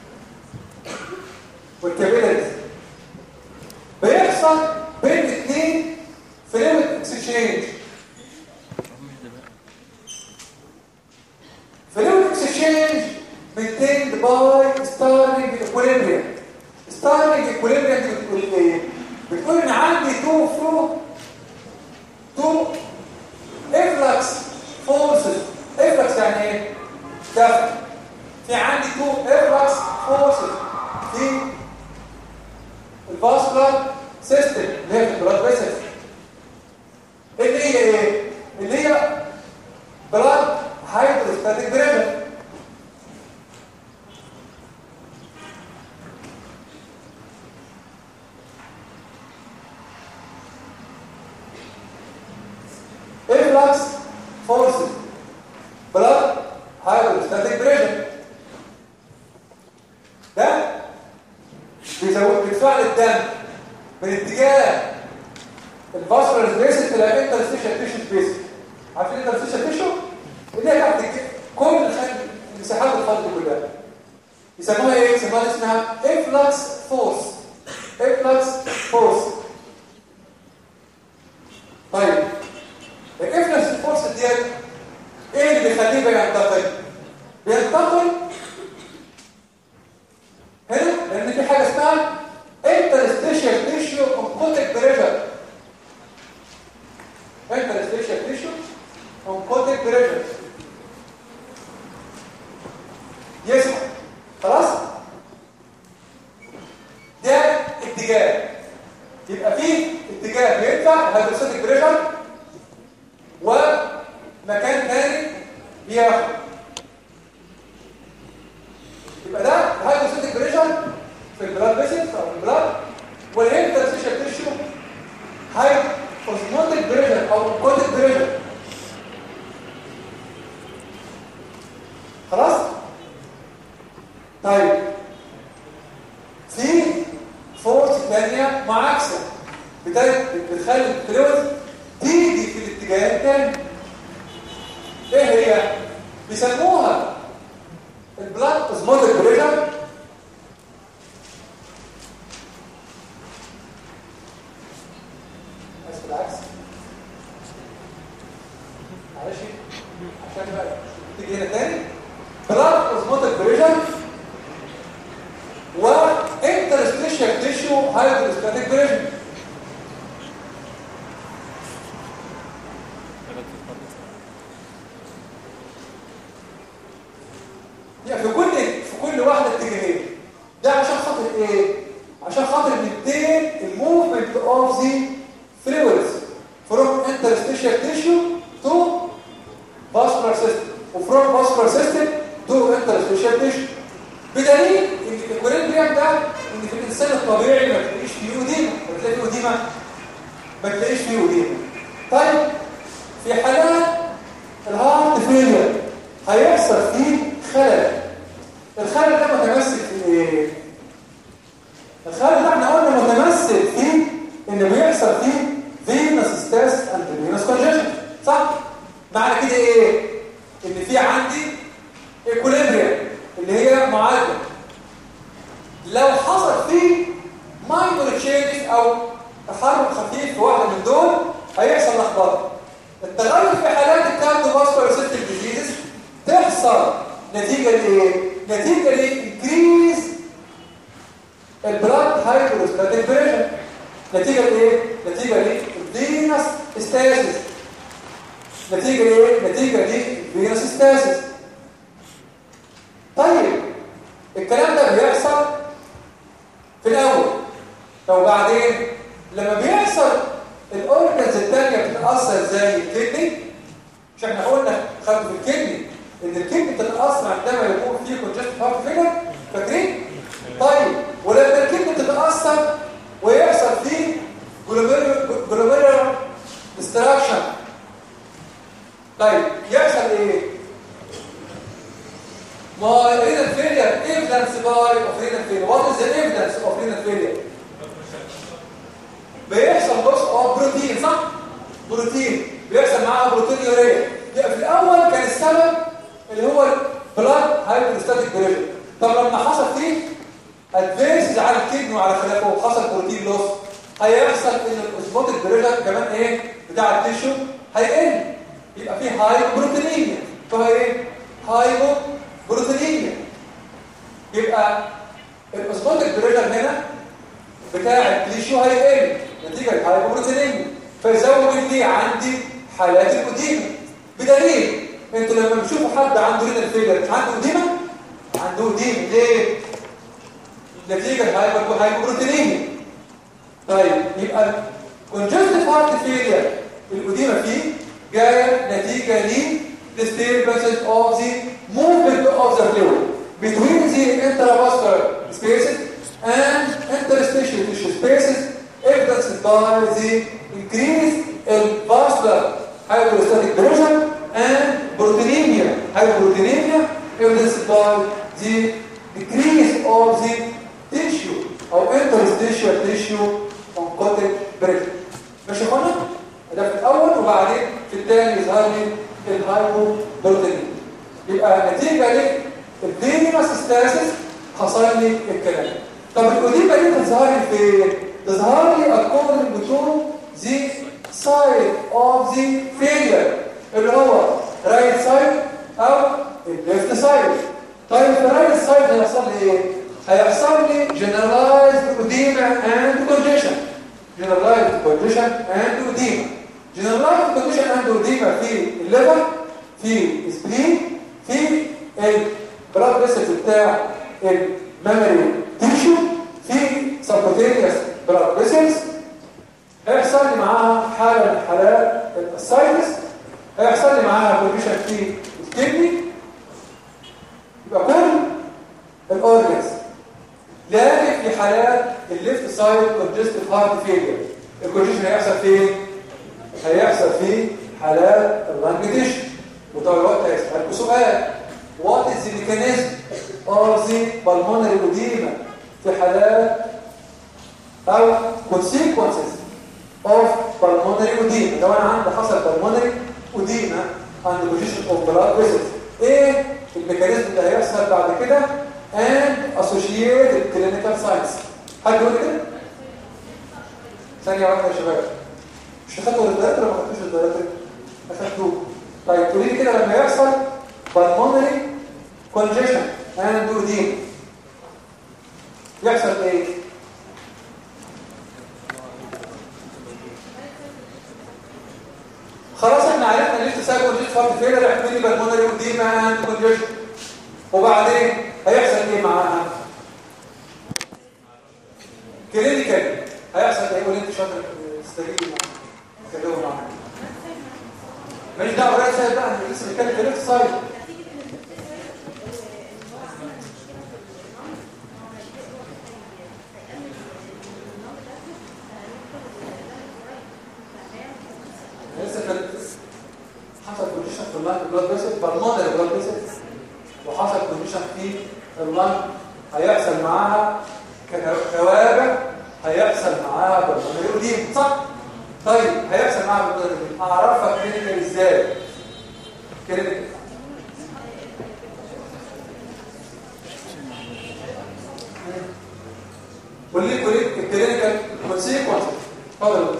والكابيلاريز بيحصل بين اثنين فلويد اكسشينج فلويد اكسشينج maintained by Starling equilibrium Starling equilibrium دي بتقول ايه؟ بتقول ان عندي تو فلو تو افلكس فورسز افلكس يعني ايه؟ دفع في عندي تو افلكس فورسز في الفاسكولار سيستم اللي هي في البلاد فيسلز اللي هي ايه؟ اللي هي بلاد هيدروستاتيك بريشر influx forces blood hydrostatic pressure ده بيزود بيدفع الدم من اتجاه الفاسكولار سبيس الى الانترستيشال تيشو سبيس عارفين الانترستيشال تيشو اللي هي تحت كل المساحات الفاضيه كلها يسموها ايه يسموها اسمها influx force influx force طيب الانفلنس الفورس ديت ايه اللي بيخليه بينتقل بينتقل هنا لان في حاجه اسمها interstitial tissue oncotic pressure interstitial tissue oncotic pressure يسمع خلاص ده اتجاه يبقى في اتجاه بيدفع الهيدروستاتيك بريشر ومكان ثاني بياخد يبقى ده الهيدروستاتيك بريشر في البلاد فيسلز او البلاد والانترستيشال تيشو هاي اوزموتيك بريشر او كوتيك بريشر خلاص طيب في فورس ثانيه معاكسه بتخلي الفلويد تيجي في الاتجاه الثاني ايه هي بيسموها البلاد اوزموتيك بريشر بس بالعكس معلش عشان بقى تيجي هنا تاني بلاد اوزموتيك بريشر وانترستيشال تيشو هايدروستاتيك بريشر يعني في كل في كل واحده اتجاهين ده عشان خاطر ايه عشان خاطر ان بدليل ان الاكوليبريم ده ان في الانسان الطبيعي ما تلاقيش فيه وديمه ما تلاقي فيه وديمه ما تلاقيش فيه وديمه طيب في حالات الهارت فيلير هيحصل فيه خلل الخلل ده متمثل في ايه الخلل ده احنا قلنا متمثل في ان بيحصل فيه فينس ستاس اند فينس كونجيشن صح معنى كده ايه ان في عندي ايكوليبريم اللي هي معادله لو حصل فيه ماينور تشينجز او تحرك خفيف في واحده من دول هيحصل لخبطه التغير في حالات الكارديو فاسكولار سيستم ديزيز تحصل نتيجه لايه نتيجه لانكريز البلاد هايدروستاتيك بريشر نتيجه لايه نتيجه للفينس ستاسيس نتيجه لايه نتيجه للفينس ستاسيس طيب الكلام ده بيحصل في الاول طب وبعدين لما بيحصل الاورجنز الثانيه بتتاثر زي الكدني مش احنا قلنا خدوا في الكدني ان الكدني بتتاثر عندما يكون فيه كونجستيف هارت فيلر فاكرين طيب ولما الكدني بتتاثر ويحصل فيه جلوبيرولار ديستراكشن طيب يحصل ايه ما renal failure evidence by of renal failure what is the evidence of renal failure بيحصل لوس اوف بروتين صح بروتين بيحصل معاها بروتين يوريا يبقى في الاول كان السبب اللي هو بلاد هايدروستاتيك بريشر طب لما حصل فيه ادفانسز على الكدني وعلى خلافه وحصل بروتين لوس هيحصل ان الاوزموتيك بريشر كمان ايه بتاع التيشو هيقل يبقى فيه هايبروتينيميا فهي ايه هايبو بروتينيميا يبقى الاوزموتيك بريشر هنا بتاع التيشو هيقل نتيجه الهايبوبروتينيميا فيزود لي عندي حالات الاديمه بدليل انتوا لما بتشوفوا حد عنده رينال فيلر مش عنده اديمه عنده اديمه ليه نتيجه الهايبوبروتينيميا طيب يبقى كونجستيف هارت فيلر الاديمه فيه جايه نتيجه ل disturbances of the movement of the fluid between the intravascular spaces and interstitial tissue spaces evidenced by the increase in vascular hydrostatic pressure and proteinemia. Hyperproteinemia evidenced by the decrease of the tissue or interstitial tissue oncotic pressure. ماشي يا اخوانا؟ ده في الاول وبعدين في الثاني يظهر لي الهايبوبروتينيميا. يبقى نتيجه للفينوس ستاسيس حصل لي الكلام. طب الأديمة دي تظهر لي فين؟ تظهر لي according to the side of the failure اللي هو right side أو left side طيب في right side هيحصل لي إيه؟ هيحصل لي generalized edema and congestion generalized congestion and edema generalized congestion and edema في الليفر في السبلين في البلاد فيسلز بتاع الميموري تيشو في سبوتينيوس بلاد فيسلز هيحصل لي معاها حاله من حالات السايتس هيحصل لي معاها كونديشن في الكدني يبقى كل الاورجنز لكن في حالات الليفت سايد كونجستيف هارت فيلير الكونجيشن هيحصل فين هيحصل في حالات اللانج تيشو وطبعا الوقت هيسالكوا سؤال what is the mechanism of the pulmonary edema في حالات او consequences of pulmonary edema لو انا عندي حصل pulmonary edema عند position of blood vessels ايه الميكانيزم اللي هيحصل بعد كده and associated clinical signs حد يقول كده ثانيه واحده يا شباب مش اخدتوا الدايركت ولا ما اخدتوش الدايركت اخدتوه طيب قولي لي كده لما يحصل pulmonary congestion and edema يحصل ايه خلاص احنا عرفنا ليه تساعد كونجيشن فارت فيلر احتمالي بالمونري وديما اند كونجيشن وبعدين هيحصل ايه معاها كلينيكال هيحصل ايه قول انت شاطر استجيبي معايا كلموا معايا ماليش دعوه بالرايت سايد بقى احنا لسه بنتكلم في ليفت سايد اللنج بلاد فيسل بالمونري بلاد فيسل وحصل كونديشن في اللنج هيحصل معاها كوابع هيحصل معاها بالمونري وديم صح؟ طيب هيحصل معاها بالمونري وديم اعرفها كلينيكال ازاي؟ كلينيكال وليك وليك الكلينيكال كونسيكونس اتفضل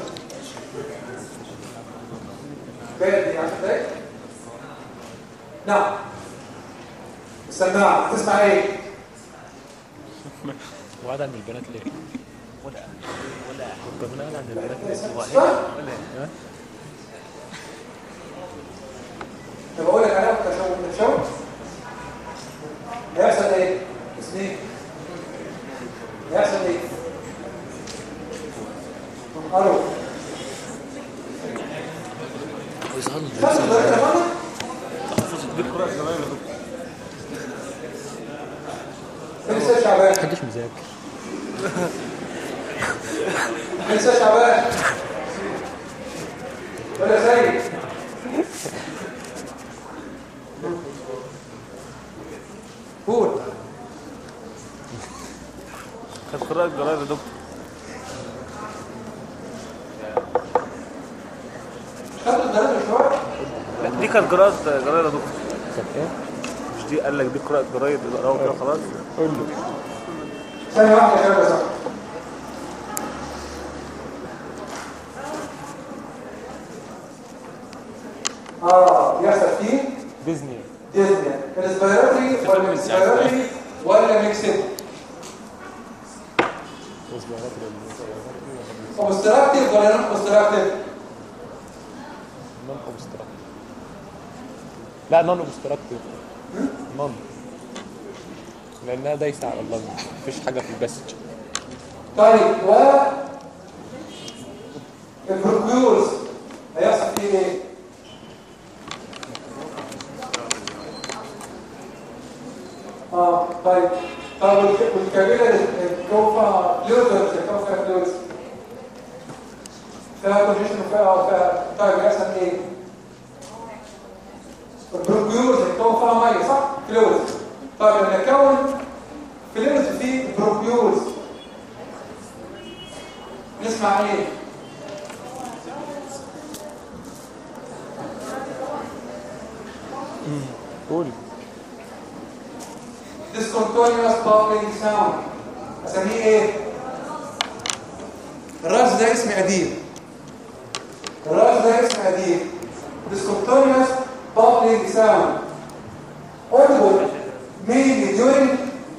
كام دي 10 دقايق نعم السماعه تسمع ايه وعد عن البنات ليه؟ ولا ولا طب انا قاعد عند البنات ليه؟ اسمع ها؟ انا بقول لك عليها تشوه تشوه هيحصل ايه اسميه هيحصل ايه الو ويظهر خلاص ده كمان دي القراءة الزمان يا دكتور فين استاذ شعبان محدش مذاكر فين استاذ شعبان ولا سيد قول كانت قراءة جرايد يا دكتور خدوا الدراسه شويه دي كانت قراءة جرايد يا دكتور كانت ايه؟ مش دي قال لك دي قراءة جرايد اقراها كده خلاص قول له ثانيه واحده يا شباب صح اه يحصل فيه ديزني ديزني الاسبيراتوري ولا الاسبيراتوري ولا ميكسد اصبعات اوبستراكتيف ولا نون اوبستراكتيف نون اوبستراكتيف لا نون اوبستراكتيف نون لانها دايسه على اللنج مفيش حاجه في البسج طيب و البروكيولز هيحصل فيه ايه اه طيب طب والك- والكابيلة الكوفة فلويدز الكوفة فلويدز فيها كونجيشن وفيها فيها طيب هيحصل ايه البروكيولز الكوفة فيها ميه صح فلويدز طيب لما يكون فلويدز فيه بروكيولز نسمع ايه قول discontinuous bubbling sound اسميه ايه الرأس ده اسم قديم الرأس ده اسم قديم discontinuous bubbling sound audible mainly during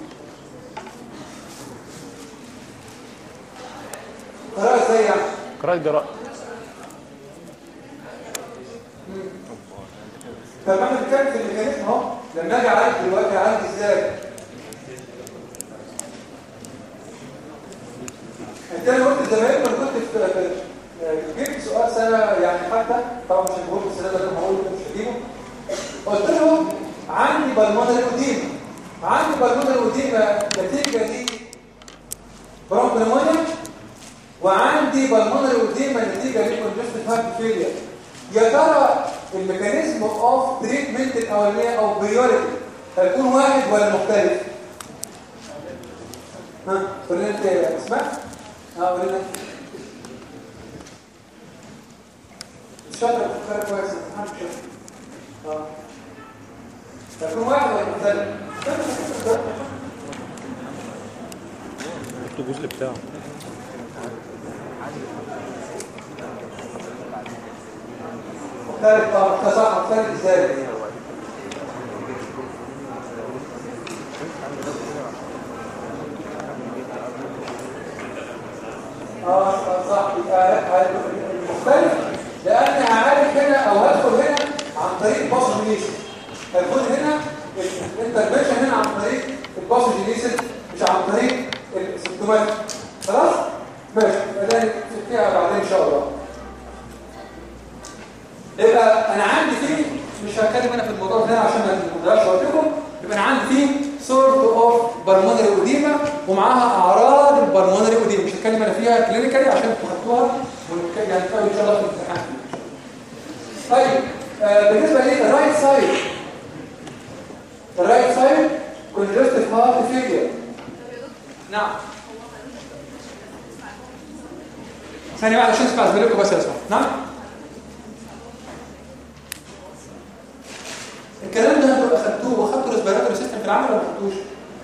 الرأس ده يعني قراءة جراء طب انا بتكلم في الميكانيزم اهو لما اجي اعالج دلوقتي اعالج ازاي انت انا قلت زمان ما كنت في في- جبت سؤال سنه يعني حتى طبعا مش هقول السنه ده انا هقول مش هجيبه قلت له عندي بالمونري وديما عندي بالمونري وديما نتيجه دي برونكوليمونيا وعندي بالمونري وديما نتيجه لكونجستيف هارت فيلير يا ترى الميكانيزم اوف تريتمنت الاولانيه او بريوريتي هيكون واحد ولا مختلف ها قول لنا انت يا اسماء ها قول لنا شاطر فكر كويس امتحان شاطر اه هيكون واحد ولا مختلف شفت الجزء بتاعه مختلف اه مختلف صح مختلف ازاي اه آه، صح يبقى لا، مختلف لان هعالج هنا او هدخل هنا عن طريق باثوجينيسيس هيكون هنا الانترفنشن هنا عن طريق الباثوجينيسيس مش عن طريق السيمتوماتيك خلاص ماشي يبقى ده فيها بعدين ان شاء الله يبقى انا عندي فيه مش هتكلم انا في الموضوع ده عشان ما نضيعش وقتكم يبقى انا عندي فيه سورت اوف بالمونري اوديما ومعاها اعراض البالمونري اوديما مش هتكلم انا فيها كلينيكالي عشان تحطوها ونتكلم يعني ان شاء الله في الامتحان طيب آه بالنسبه للرايت سايد الرايت سايد congestive heart failure نعم ثانية واحدة عشان اسمع زميلكم بس اسمع نعم الكلام ده انتوا اخدتوه واخدتوا ريسبيراتوري سيستم في العمل ولا ما اخدتوش؟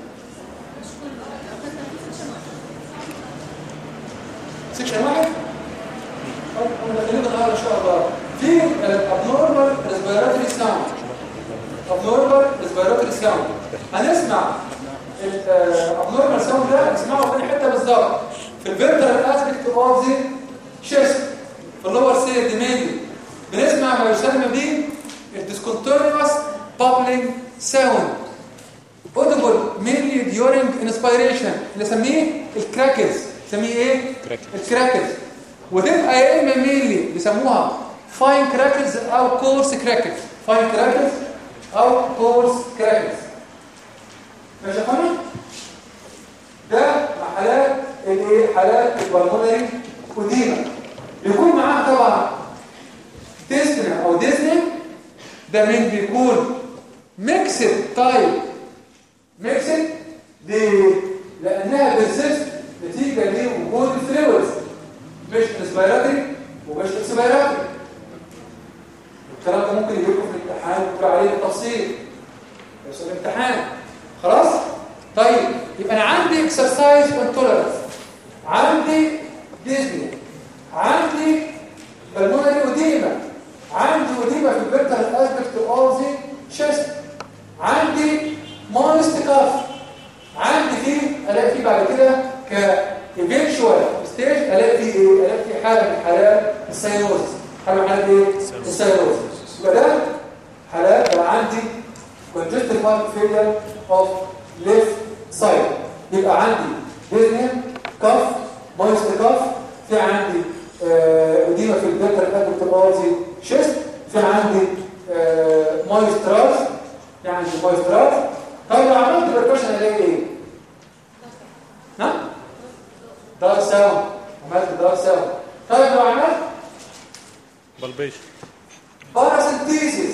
سيكشن واحد؟ طيب احنا داخلين النهارده ان شاء الله في الابنورمال ريسبيراتوري ساوند abnormal respiratory sound هنسمع الابنورمال ساوند ده نسمعه في حته بالظبط في الفيرترال اسبكت اوف ذا chest في اللور سير ديمينلي بنسمع ما يسمى به الديسكونتينوس bubbling sound audible mainly during inspiration نسميه الكراكلز نسميه ايه؟ الكراكلز وتبقى يا اما mainly بيسموها fine crackles او coarse crackles fine crackles او كورس كراكس ماشي يا اخوانا ده حالات الايه حالات البلمونري وديما بيكون معاها طبعا تيستنا او ديزني ده من بيكون ميكسد تايب ميكسد دي لانها بيرسيست نتيجه لوجود الفلويدز مش اسبيراتري ومش اكسبيراتري الكلام ده ممكن يجيب لكم في الامتحان وتقول عليه بالتفصيل بس الامتحان خلاص طيب يبقى انا عندي اكسرسايز انتولرنس عندي ديزني عندي بالمونري اوديما عندي اوديما في الفيرتال اسبكت اوف ذا شيست عندي مونست كاف عندي فيه الاقي فيه بعد كده ك ايفينشوال ستيج الاقي فيه ايه الاقي فيه حاله من حالات الساينوزس حاله من حالات ايه الساينوزس يبقى ده حالات بقى عندي congestive heart failure of left side يبقى عندي dyspnea كف مايست كف في عندي اديمه في البيتر ادكتورازي شيست في عندي مايستراز يعني مايستراز طب لو عملت بركشن الاقي ايه؟ ها؟ دار ساوند عملت دار ساوند طيب لو عملت بلبيش باراسنتيزيس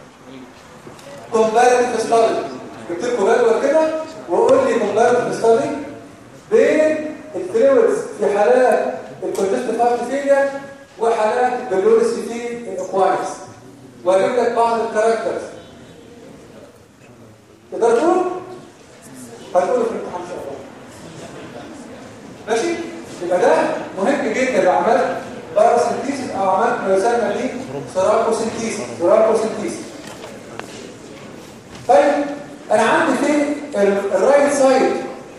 كومباريتيف ستادي جبت لكم جدول كده وقول لي كومباريتيف ستادي بين الفلويدز في حالات الكونجستيف هارت فيلير وحالات البلوريسي في الاكواينس واجيب لك بعض الكاركترز تقدر تقول هتقول في الامتحان ان شاء الله ماشي يبقى ده مهم جدا لو عملت باراسنتيسيس او عملت ما يسمى به سراكوسنتيسيس سراكوسنتيسيس طيب انا عندي فين الرايت سايد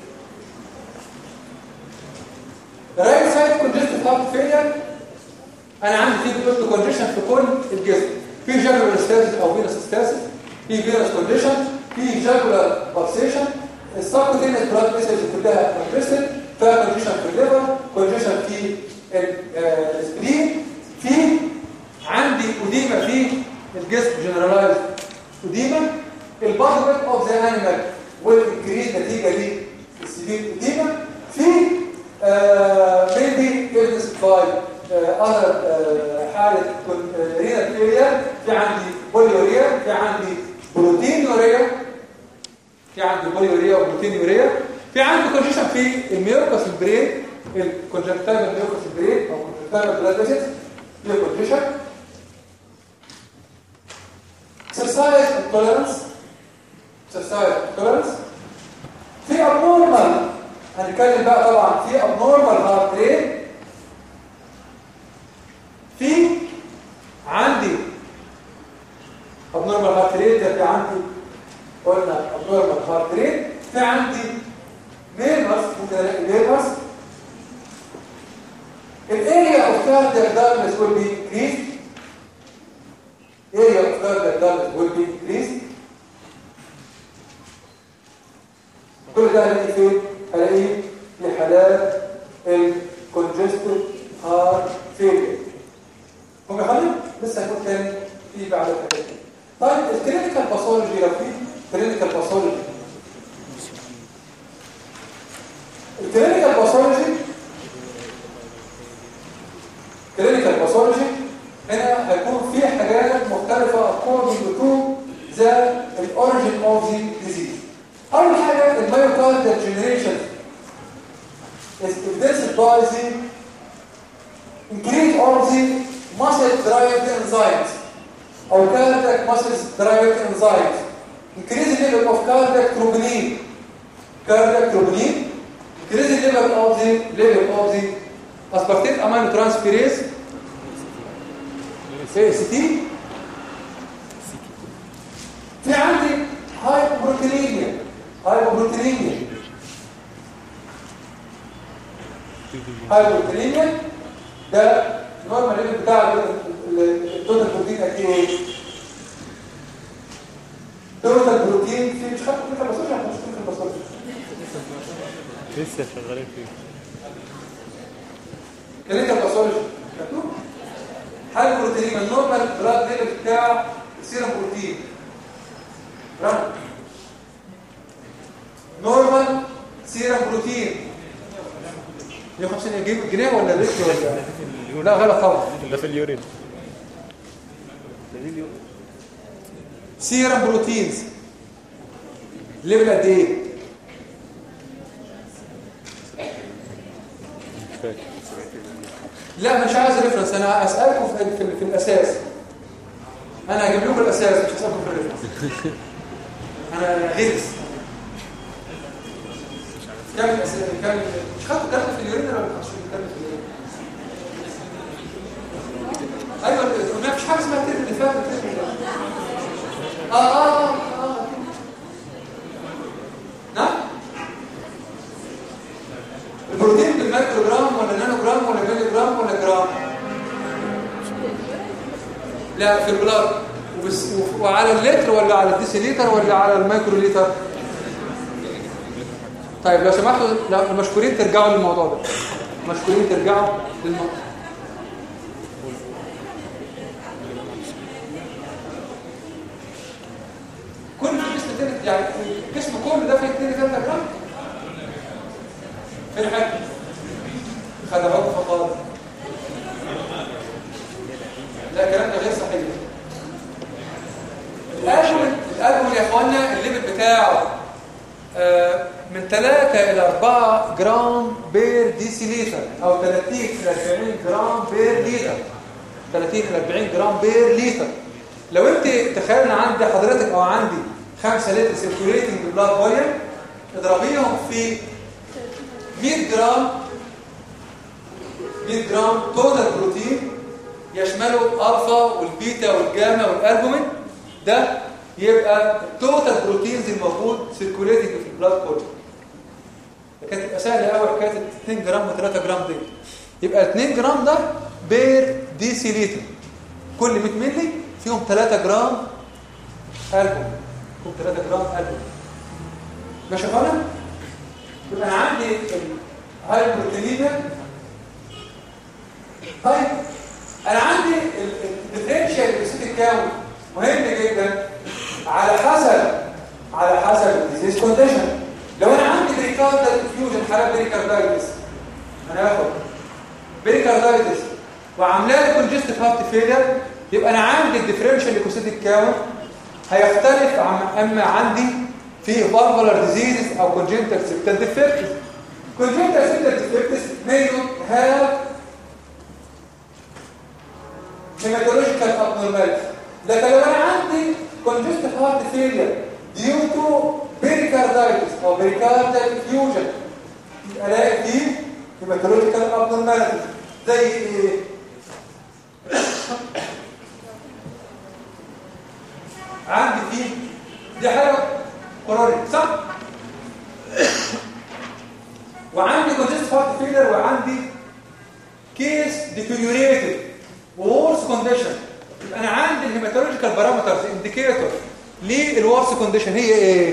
الرايت سايد كونجستيف هارت فيلير انا عندي فيه بلوت كونديشن في كل الجسم في جاكولار ستاسيس او فينس ستاسيس في فينس كونديشن في جاكولار بالسيشن السبكوتينس بلاد فيسلز كلها كونجستد فيها كونديشن في الليفر كونديشن في السبرين في عندي اديمه في الجسم جنرالايز اديمه البادي ويت اوف ذا انيمال والانكريز نتيجه للسبيل اديمه في ميبي illness باي اذر حاله رينال فيلير في عندي بوليوريا في عندي بروتينيوريا في عندي بوليوريا وبروتينيوريا في عندي كونجيشن في الميوكس البرين الكونجكتيفال ميوكس البرين او كونجكتيفال بلاد فيسلز في كونجيشن exercise intolerance exercise intolerance في abnormal هنتكلم بقى طبعا في abnormal heart rate في عندي abnormal heart rate ده في عندي قلنا abnormal heart rate في عندي ميرمس ممكن الاقي ميرمس الاريا اوف cardiac darkness will be increased area of cardiac darkness will be increased كل ده هلاقي فين؟ هلاقيه في حالات الكونجستيف هارت فيلير هم خالد لسه هنقول تاني في بعد الحاجات دي طيب الكلينيكال باثولوجي لو في كلينيكال باثولوجي الكلينيكال باثولوجي كلينيكال باثولوجي هنا هيكون في حاجات مختلفة by the increase of the muscle derived enzymes or cardiac muscle derived enzymes. Increase the level of cardiac troponin. Cardiac troponin. Increase the level of the level of the aspartate aminotransferase AST في عندي هايبوبروتينيميا هايبوبروتينيميا هايبوبروتينيميا ده نورمال ليفل بتاع التوتال بروتين قد ايه توتال بروتين في مش خدت كده بصوش احنا مش كده بصوش لسه شغالين فيه كلينيكال باثولوجي مكتوب هل بروتين النورمال بلاد ليفل بتاع السيرم بروتين رقم نورمال سيرم بروتين 150 جنيه جنيه ولا لتر ولا لا غلط طبعا ده في اليورين سيرم بروتينز ليفل قد ايه مش فاكر لا مش عايز ريفرنس انا اسالكم في, في, في الاساس انا هجيب لكم الاساس مش هسالكم في الريفرنس انا غلس كم الاساس كم مش خدتوا كلام في اليورين ولا ما خدتوش كلام في اليورين ايوه ما فيش حاجه اسمها الترم اللي فات الترم اللي فات. اه اه اه اه نعم البروتين بالمايكرو جرام ولا نانو جرام ولا ملي جرام ولا جرام لا في البلاد وبس وف- وعلى اللتر ولا على الديسيليتر ولا على المايكرو لتر طيب لو سمحتوا لو مشكورين ترجعوا للموضوع ده مشكورين ترجعوا للموضوع كل جسم تاني يعني الجسم كله ده فيه 2 3 جرام في الحج خدعوك فقال لا الكلام ده غير صحيح الألبوم الألبوم يا اخوانا الليمت بتاعه آه، من 3 إلى 4 جرام بير ديسيليتر أو 30 إلى 40 جرام بير لتر 30 إلى 40 جرام بير لتر لو أنت تخيلنا عندي حضرتك أو عندي 5 لتر سيركوليتنج بلاد فوليوم اضربيهم في 100 جرام 100 جرام توتال بروتين يشمله الالفا والبيتا والجاما والالبومين ده يبقى التوتال بروتينز الموجود سيركوليتنج في البلاد كله كانت تبقى سهله قوي حكايه 2 جرام و3 جرام دي يبقى 2 جرام ده بير ديسي لتر كل 100 مللي فيهم 3 جرام البوم فيهم 3 جرام البوم ماشي يا اخوانا يبقى انا عندي الهايبروتينيميا طيب انا عندي الديفرنشال اسيتيك كاونت مهم جدا على حسب على حسب الديزيز كونديشن لو انا عندي بريكاردال انفيوجن حاله بريكاردايتس انا هاخد بريكاردايتس وعامله لي كونجستيف هارت فيلير يبقى انا عندي الديفرنشال ليكوسيتيك كاونت هيختلف عن اما عندي في فالفولار ديزيز او كونجنتال سيبتال ديفكتس كونجنتال سيبتال ديفكتس may not have hematological abnormality لكن لو انا عندي congestive heart failure due to pericarditis او pericardial effusion الاقي فيه hematological abnormality زي ايه عندي فيه دي حاجه كورونيك صح وعندي congestive heart failure وعندي كيس deteriorated وورس كونديشن يبقى انا عندي الهيماتولوجيكال بارامترز انديكيتور للورس كونديشن هي ايه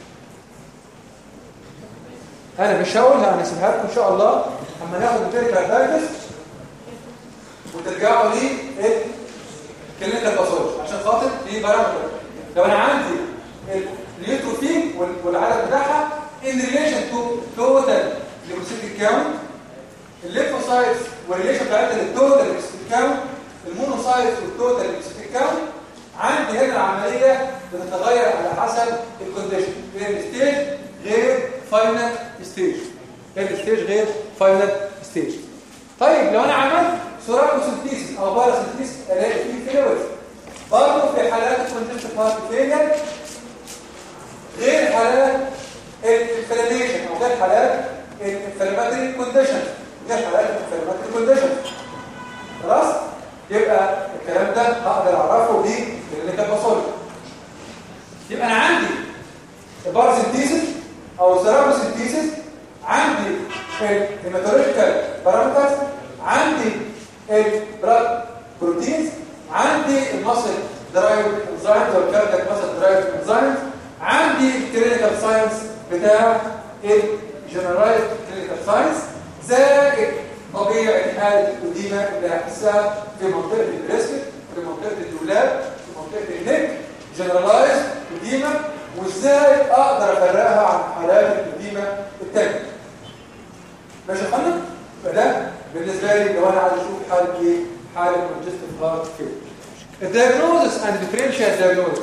انا مش هقولها انا اسيبها لكم ان شاء الله اما ناخد البيريكال دايجست وترجعوا لي الكلينيكال باثولوجي عشان خاطر في بارامتر لو انا عندي اليوتروفين والعدد بتاعها ان ريليشن تو توتال ليوكوسيتيك كاونت الليمفوسايتس والريليشن بتاعتها للتوتال ليوكوسيتيك كاونت المونوسايتس والتوتال ليوكوسيتيك كاونت عندي هنا العمليه بتتغير على حسب الكونديشن غير ستيج غير فاينل ستيج الستيج غير فاينل ستيج طيب لو انا عملت سوراكوسنتيسيس او باراسنتيسيس الاقي فيه فلويد برضه في حالات الكونجنتيف هارت فيلير غير حالات الانفلاميشن او غير حالات الانفلاماتري كونديشن غير حالات الانفلاماتري كونديشن خلاص يبقى الكلام ده هقدر اعرفه دي اللي كانت بصول يبقى انا عندي الباراسنتيسيس او السيراموسنتيسيس عندي الهيماتولوجيكال بارامترز عندي البلاد بروتينز عندي المصل درايف انزايمز او الكاردياك مصل درايف انزايمز عندي الكلينيكال ساينس بتاع الجنرالايز كلينيكال ساينس زائد طبيعه حاله الاديمه اللي هحسها في منطقه البريسكت في منطقه الدولاب في منطقه النك جنرالايز اديمه وازاي اقدر افرقها عن حالات الاديمه الثانيه ماشي يا فندم فده بالنسبه لي لو انا عايز اشوف حاله ايه حاله كونجستيف هارت فيل الدايجنوزس اند ديفرنشال دايجنوزس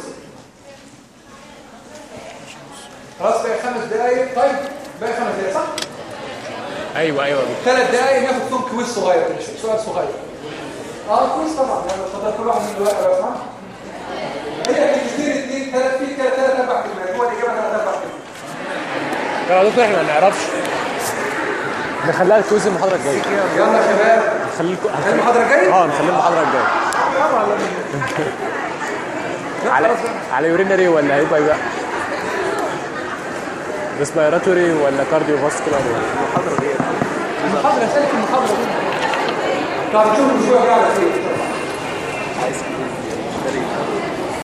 خلاص بقى خمس دقايق طيب بقى خمس دقايق صح ايوه ايوه ثلاث دقايق ناخد فيهم كويز صغير كده سؤال صغير اه كويس طبعا يعني اتفضل كل واحد من الورقه لو سمحت هي كتير اثنين ثلاث في كده ثلاث اربع كلمات هو الاجابه ثلاث اربع كلمات يا دكتور احنا ما نعرفش نخليها الكويز المحاضره الجايه يلا يا شباب نخلي الكو... المحاضره الجايه اه نخليها المحاضره الجايه طبعا على على يورينري ولا هيبقى بقى ريسبيراتوري ولا كارديو فاسكولار المحاضره اسالك المحاضره دي طب شوفوا شويه على خير